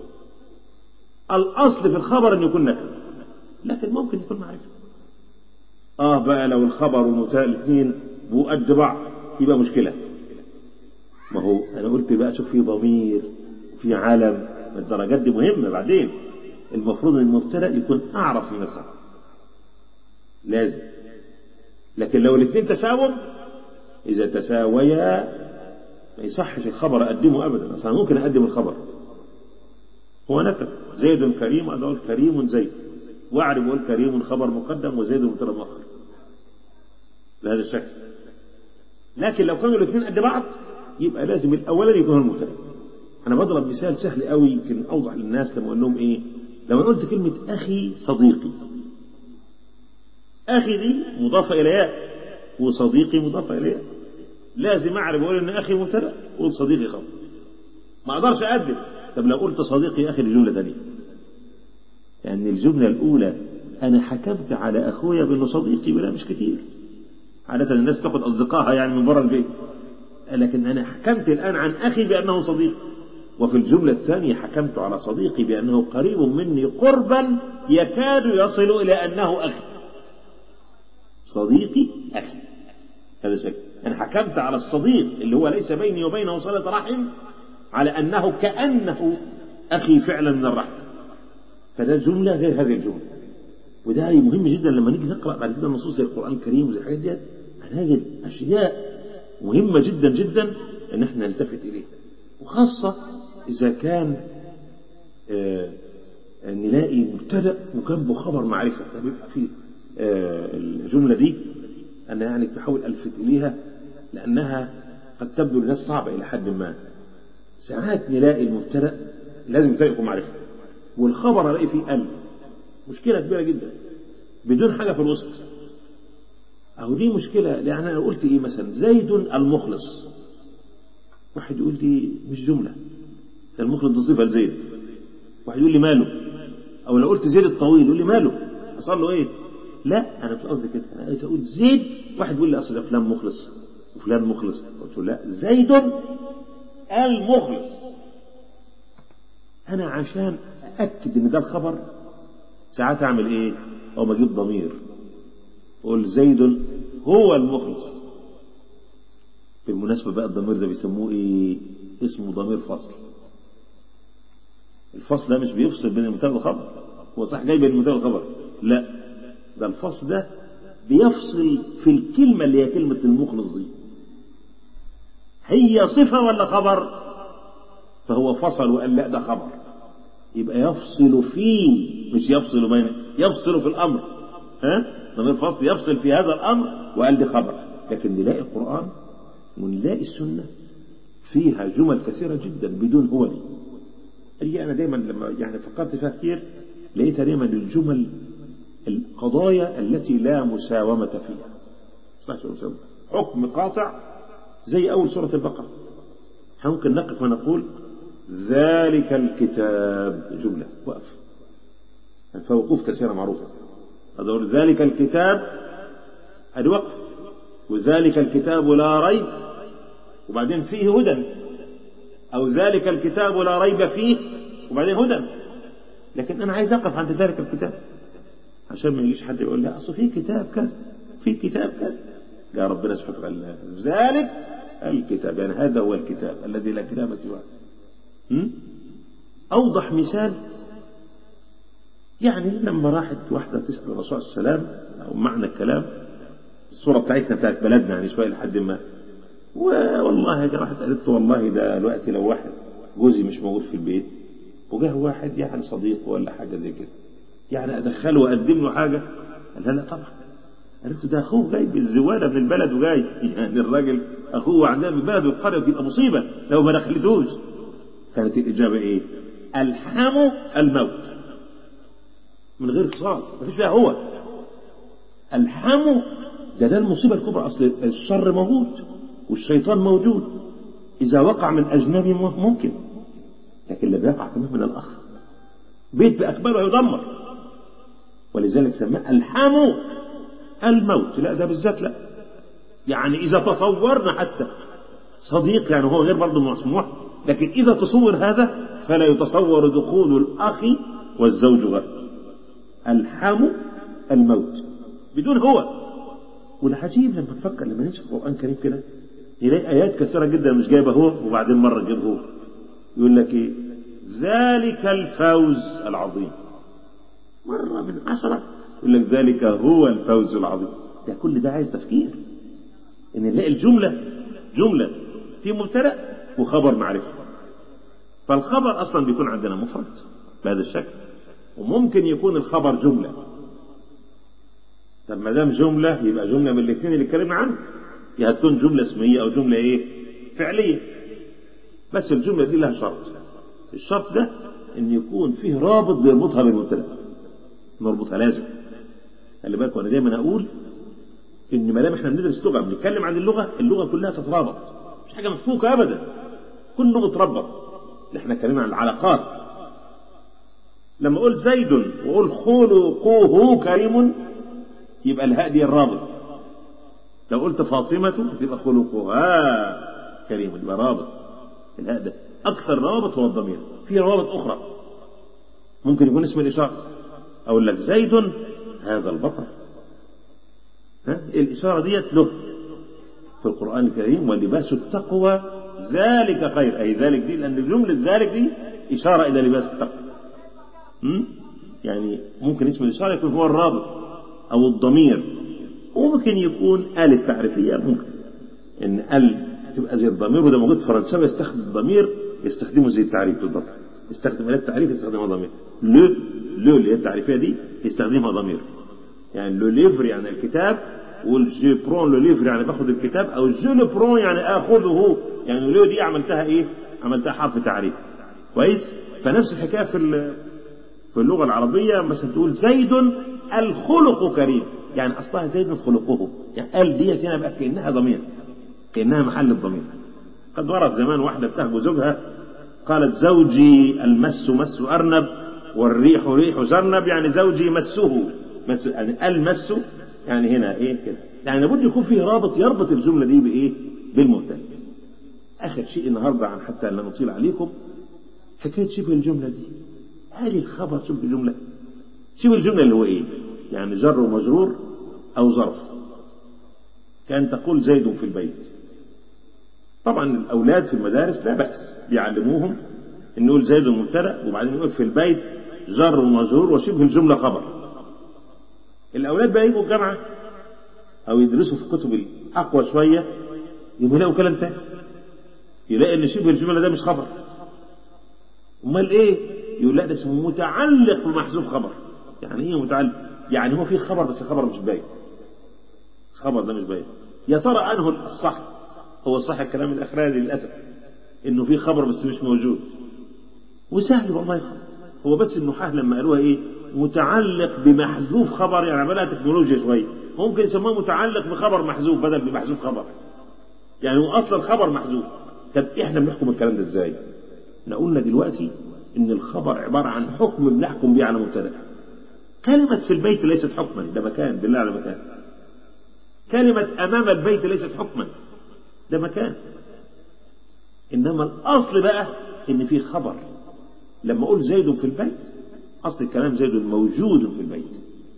الاصل في الخبر ان يكون نكره لكن ممكن يكون معرفه اه بقى لو الخبر والمبتدا الاثنين بقوا قد بعض يبقى مشكله ما هو انا قلت بقى شوف في ضمير في علم الدرجات دي مهمه بعدين المفروض ان المبتدا يكون اعرف من الخبر لازم لكن لو الاثنين تساوم اذا تساويا ما يصحش الخبر اقدمه ابدا اصلا ممكن اقدم الخبر هو نكر زيد كريم اقول كريم زيد واعرب اقول كريم خبر مقدم وزيد مبتدا مؤخر بهذا الشكل لكن لو كانوا الاثنين قد بعض يبقى لازم الاولاني يكون المبتدا انا بضرب مثال سهل قوي يمكن اوضح للناس لما اقول لهم ايه لو انا قلت كلمه اخي صديقي اخي دي مضافه الى ياء وصديقي مضافه الى ياء لازم اعرف اقول ان اخي مبتدا اقول صديقي خبر ما اقدرش اقدم طب لو قلت صديقي اخي لجمله ثانيه يعني الجمله الاولى انا حكمت على اخويا بانه صديقي ولا مش كتير عادة الناس تاخد أصدقائها يعني من بره البيت لكن أنا حكمت الآن عن أخي بأنه صديق وفي الجملة الثانية حكمت على صديقي بأنه قريب مني قربا يكاد يصل إلى أنه أخي صديقي أخي هذا شكل أنا حكمت على الصديق اللي هو ليس بيني وبينه صلة رحم على أنه كأنه أخي فعلا من الرحم فده جملة غير هذه الجملة وده مهم جدا لما نيجي نقرأ بعد كده النصوص زي القرآن الكريم وزي الحاجات دي هنجد أشياء مهمة جدا جدا إن احنا نلتفت إليها وخاصة إذا كان آه نلاقي مبتدأ وجنبه خبر معرفة فبيبقى في آه الجملة دي أنا يعني بحاول ألفت إليها لأنها قد تبدو للناس صعبة إلى حد ما ساعات نلاقي المبتدأ لازم يكون معرفة والخبر ألاقي فيه ألف مشكلة كبيرة جدا بدون حاجة في الوسط أو دي مشكلة يعني أنا قلت إيه مثلا زيد المخلص واحد يقول لي مش جملة المخلص دي صفة لزيد واحد يقول لي ماله أو لو قلت زيد الطويل يقول لي ماله حصل له إيه لا أنا مش قصدي كده أنا عايز أقول زيد واحد يقول لي أصل ده فلان مخلص وفلان مخلص قلت له لا زيد المخلص أنا عشان أأكد إن ده الخبر ساعات أعمل إيه؟ أو ما أجيب ضمير أقول زيد هو المخلص بالمناسبة بقى الضمير ده بيسموه إيه؟ اسمه ضمير فصل الفصل ده مش بيفصل بين المبتدا والخبر هو صح جاي بين المبتدا والخبر لا ده الفصل ده بيفصل في الكلمة اللي هي كلمة المخلص دي هي صفة ولا خبر فهو فصل وقال لا ده خبر يبقى يفصل فيه مش يفصل بين يفصل في الأمر ها ضمير فصل يفصل في هذا الأمر وقال دي خبر لكن نلاقي القرآن ونلاقي السنة فيها جمل كثيرة جدا بدون هو دي هي أنا دايما لما يعني فكرت فيها كثير لقيتها دايما الجمل القضايا التي لا مساومة فيها صح مساومة حكم قاطع زي أول سورة البقرة ممكن نقف ونقول ذلك الكتاب جملة وقف فوقوف كثيرة معروفة هذا ذلك الكتاب هذا وقف وذلك الكتاب لا ريب وبعدين فيه هدى أو ذلك الكتاب لا ريب فيه وبعدين هدى لكن أنا عايز أقف عند ذلك الكتاب عشان ما يجيش حد يقول لا أصل في كتاب كذا في كتاب كذا يا ربنا سبحانه وتعالى ذلك الكتاب يعني هذا هو الكتاب الذي لا كتاب سواه أوضح مثال يعني لما راحت واحدة تسأل الرسول صلى الله عليه وسلم أو معنى الكلام الصورة بتاعتنا بتاعت بلدنا يعني شوية لحد ما والله راحت قالت له والله ده دلوقتي لو واحد جوزي مش موجود في البيت وجاه واحد يعني صديق ولا حاجة زي كده يعني أدخله وأقدم له حاجة قال لا لا طبعا قالت له ده أخوه جاي بالزوالة من البلد وجاي يعني الراجل أخوه عندنا من البلد والقرية تبقى مصيبة لو ما دخلتوش كانت الإجابة إيه؟ ألحموا الموت من غير فصال مفيش فيها هو ألحموا ده ده المصيبة الكبرى أصل الشر موجود والشيطان موجود إذا وقع من أجنبي ممكن لكن اللي بيقع كمان من الأخ بيت بأكمله يدمر ولذلك سماه الحام الموت لا ده بالذات لا يعني إذا تصورنا حتى صديق يعني هو غير برضه مسموح لكن إذا تصور هذا فلا يتصور دخول الأخ والزوج غير الحام الموت بدون هو والعجيب لما نفكر لما نمسك القرآن الكريم كده نلاقي آيات كثيرة جدا مش جايبة هو وبعدين مرة جايب هو يقول لك إيه ذلك الفوز العظيم مرة من عشرة يقول لك ذلك هو الفوز العظيم ده كل ده عايز تفكير ان نلاقي الجملة جملة في مبتدأ وخبر معرفة فالخبر اصلا بيكون عندنا مفرد بهذا الشكل وممكن يكون الخبر جملة طب ما دام جملة يبقى جملة من الاثنين اللي اتكلمنا عنه يا هتكون جملة اسمية او جملة ايه فعلية بس الجملة دي لها شرط الشرط ده ان يكون فيه رابط بيربطها بالمبتدا نربطها لازم خلي بالك وانا دايما اقول ان ما دام احنا بندرس لغه بنتكلم عن اللغه اللغه كلها تترابط مش حاجه مفكوكه ابدا كله متربط اللي احنا اتكلمنا عن العلاقات لما اقول زيد واقول خلقه كريم يبقى الهاء دي الرابط لو قلت فاطمة تبقى خلقها كريم يبقى رابط الهاء ده أكثر روابط هو الضمير في روابط أخرى ممكن يكون اسم الإشارة أقول لك زيد هذا البطل ها؟ الإشارة ديت له في القرآن الكريم ولباس التقوى ذلك خير أي ذلك دي لأن جملة ذلك دي إشارة إلى لباس التقوى م? يعني ممكن اسم الإشارة يكون هو الرابط أو الضمير وممكن يكون آل التعريفية ممكن إن آل تبقى زي الضمير وده موجود في فرنسا يستخدم الضمير يستخدمه زي التعريف بالضبط يستخدم آلة التعريف يستخدمها ضمير لو لو اللي هي التعريفية دي يستخدمها ضمير يعني لو ليفر يعني الكتاب والجي برون لو ليفر يعني باخد الكتاب او جو لو برون يعني اخذه يعني لو دي عملتها ايه عملتها حرف تعريف كويس فنفس الحكايه في في اللغه العربيه مثلا تقول زيد الخلق كريم يعني اصلها زيد خلقه يعني قال ديت هنا بقى كانها ضمير كانها محل الضمير قد ورد زمان واحده بتهجو زوجها قالت زوجي المس مس ارنب والريح ريح زرنب يعني زوجي مسه مس يعني المس يعني هنا ايه كده يعني لابد يكون فيه رابط يربط الجمله دي بايه بالمبتدا اخر شيء النهارده عن حتى لا نطيل عليكم حكايه شبه الجمله دي هل الخبر شبه الجمله شبه الجمله اللي هو ايه يعني جر ومجرور او ظرف كان تقول زيد في البيت طبعا الاولاد في المدارس لا باس بيعلموهم ان نقول زيد مبتدا وبعدين نقول في البيت جر ومجرور وشبه الجمله خبر الاولاد بقى يجوا الجامعه او يدرسوا في كتب الاقوى شويه يبقوا يلاقوا كلام تاني يلاقي ان شبه الجمله ده مش خبر امال ايه يقول لا ده اسمه متعلق بمحذوف خبر يعني ايه متعلق يعني هو في خبر بس الخبر مش باين خبر ده مش باين يا ترى انه الصح هو الصح الكلام الاخراني للاسف انه في خبر بس مش موجود وسهل والله خبر هو بس النحاة لما قالوها ايه متعلق بمحذوف خبر يعني عملها تكنولوجيا شويه ممكن يسموه متعلق بخبر محذوف بدل بمحذوف خبر يعني هو اصلا الخبر محذوف طب احنا بنحكم الكلام ده ازاي احنا قلنا دلوقتي ان الخبر عباره عن حكم بنحكم بيه على مبتدا كلمه في البيت ليست حكما ده مكان دل على مكان كلمه امام البيت ليست حكما ده مكان انما الاصل بقى ان في خبر لما اقول زيد في البيت اصل الكلام زيد موجود في البيت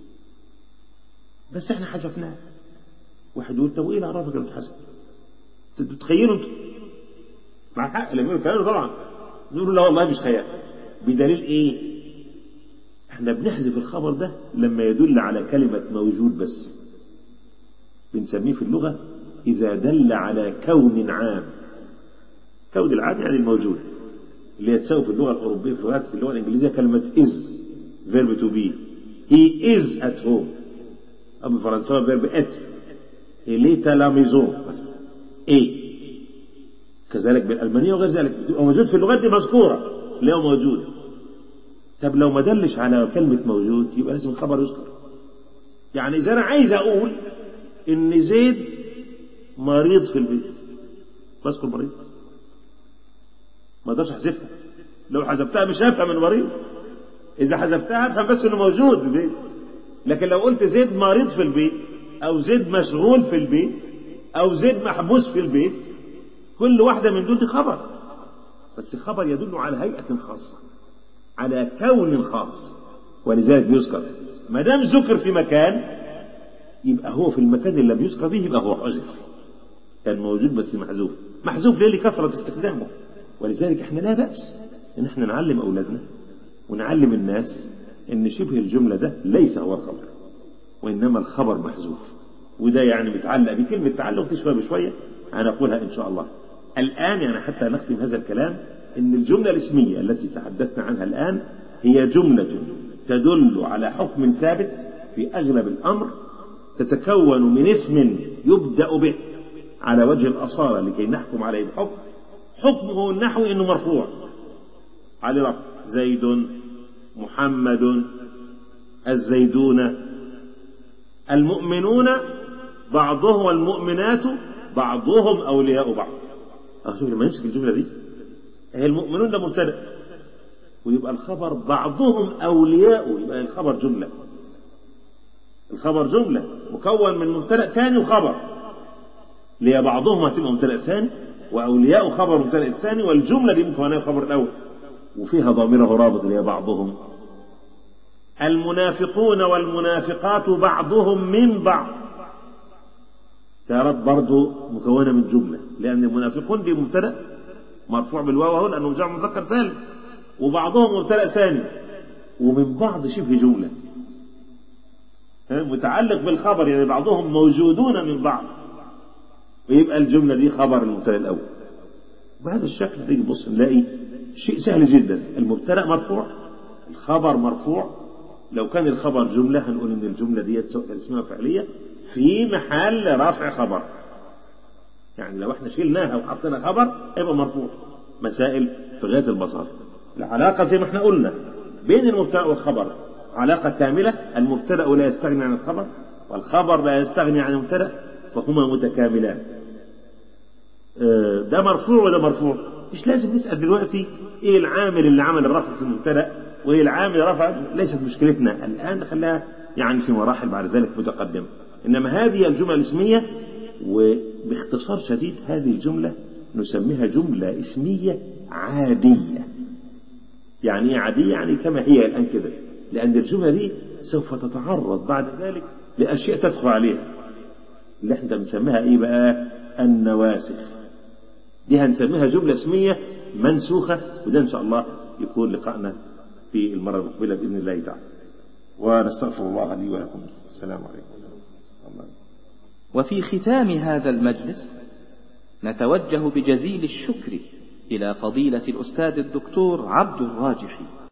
بس احنا حذفناه واحد يقول طب وايه اللي عرفك انه اتحذف؟ تتخيلوا انتوا مع حق اللي بيقولوا الكلام طبعا نقول لا والله مش خيال بدليل ايه؟ احنا بنحذف الخبر ده لما يدل على كلمة موجود بس بنسميه في اللغة إذا دل على كون عام كون العام يعني الموجود اللي تساوي في اللغة الأوروبية في اللغات في اللغة الإنجليزية كلمة is verb to be he is at home أو بالفرنساوي verb être il est à la maison مثلا ايه كذلك بالألمانية وغير ذلك بتبقى موجود في اللغات دي مذكورة اللي هو موجود طب لو ما دلش على كلمة موجود يبقى لازم الخبر يذكر يعني إذا أنا عايز أقول إن زيد مريض في البيت بذكر مريض ما اقدرش احذفها لو حذفتها مش هفهم من مريض إذا حذفتها افهم بس إنه موجود في البيت لكن لو قلت زيد مريض في البيت أو زيد مشغول في البيت أو زيد محبوس في البيت كل واحدة من دول دي خبر بس خبر يدل على هيئة خاصة على كون خاص ولذلك بيذكر ما دام ذكر في مكان يبقى هو في المكان اللي لم يذكر به يبقى هو حذف كان موجود بس محذوف محذوف ليه لكثرة استخدامه ولذلك احنا لا بأس ان احنا نعلم اولادنا ونعلم الناس ان شبه الجملة ده ليس هو الخبر وانما الخبر محذوف وده يعني متعلق بكلمة تعلق دي شوية بشوية هنقولها ان شاء الله الان يعني حتى نختم هذا الكلام ان الجملة الاسمية التي تحدثنا عنها الان هي جملة تدل على حكم ثابت في اغلب الامر تتكون من اسم يبدأ به على وجه الأصالة لكي نحكم عليه بحكم حكمه النحوي أنه مرفوع على رفع زيد محمد الزيدون المؤمنون بعضهم والمؤمنات بعضهم أولياء بعض شوف لما نمسك الجملة دي هي المؤمنون ده مبتدأ ويبقى الخبر بعضهم أولياء يبقى الخبر جملة الخبر جملة مكون من مبتدأ ثاني وخبر ليه بعضهم هتبقى مبتدأ ثاني وأولياء خبر مبتدأ الثاني والجملة دي مكونة الخبر الأول وفيها ضميره رابط اللي هي بعضهم المنافقون والمنافقات بعضهم من بعض تعرف برضه مكونة من جملة لأن المنافقون دي مبتدأ مرفوع بالواو اهو لأنه جمع مذكر سالم وبعضهم مبتدأ ثاني ومن بعض شبه جملة متعلق بالخبر يعني بعضهم موجودون من بعض ويبقى الجملة دي خبر المبتدأ الأول بهذا الشكل نيجي نبص نلاقي شيء سهل جدا المبتدأ مرفوع الخبر مرفوع لو كان الخبر جملة هنقول إن الجملة دي سواء كان اسمها فعلية في محل رفع خبر يعني لو احنا شلناها وحطينا خبر يبقى مرفوع مسائل في غاية البساطة العلاقة زي ما احنا قلنا بين المبتدأ والخبر علاقة كاملة المبتدأ لا يستغني عن الخبر والخبر لا يستغني عن المبتدأ فهما متكاملان ده مرفوع وده مرفوع مش لازم نسأل دلوقتي ايه العامل اللي عمل الرفع في المبتدأ وايه العامل رفع ليست مشكلتنا الآن خليها يعني في مراحل بعد ذلك متقدمة إنما هذه الجملة الاسمية وباختصار شديد هذه الجملة نسميها جملة اسمية عادية يعني ايه عادية يعني كما هي الآن كده لأن الجملة دي سوف تتعرض بعد ذلك لأشياء تدخل عليها اللي احنا بنسميها ايه بقى النواسخ دي هنسميها جملة اسمية منسوخة وده ان شاء الله يكون لقاءنا في المرة المقبلة بإذن الله تعالى ونستغفر الله لي ولكم السلام عليكم الله. وفي ختام هذا المجلس نتوجه بجزيل الشكر إلى فضيلة الأستاذ الدكتور عبد الراجحي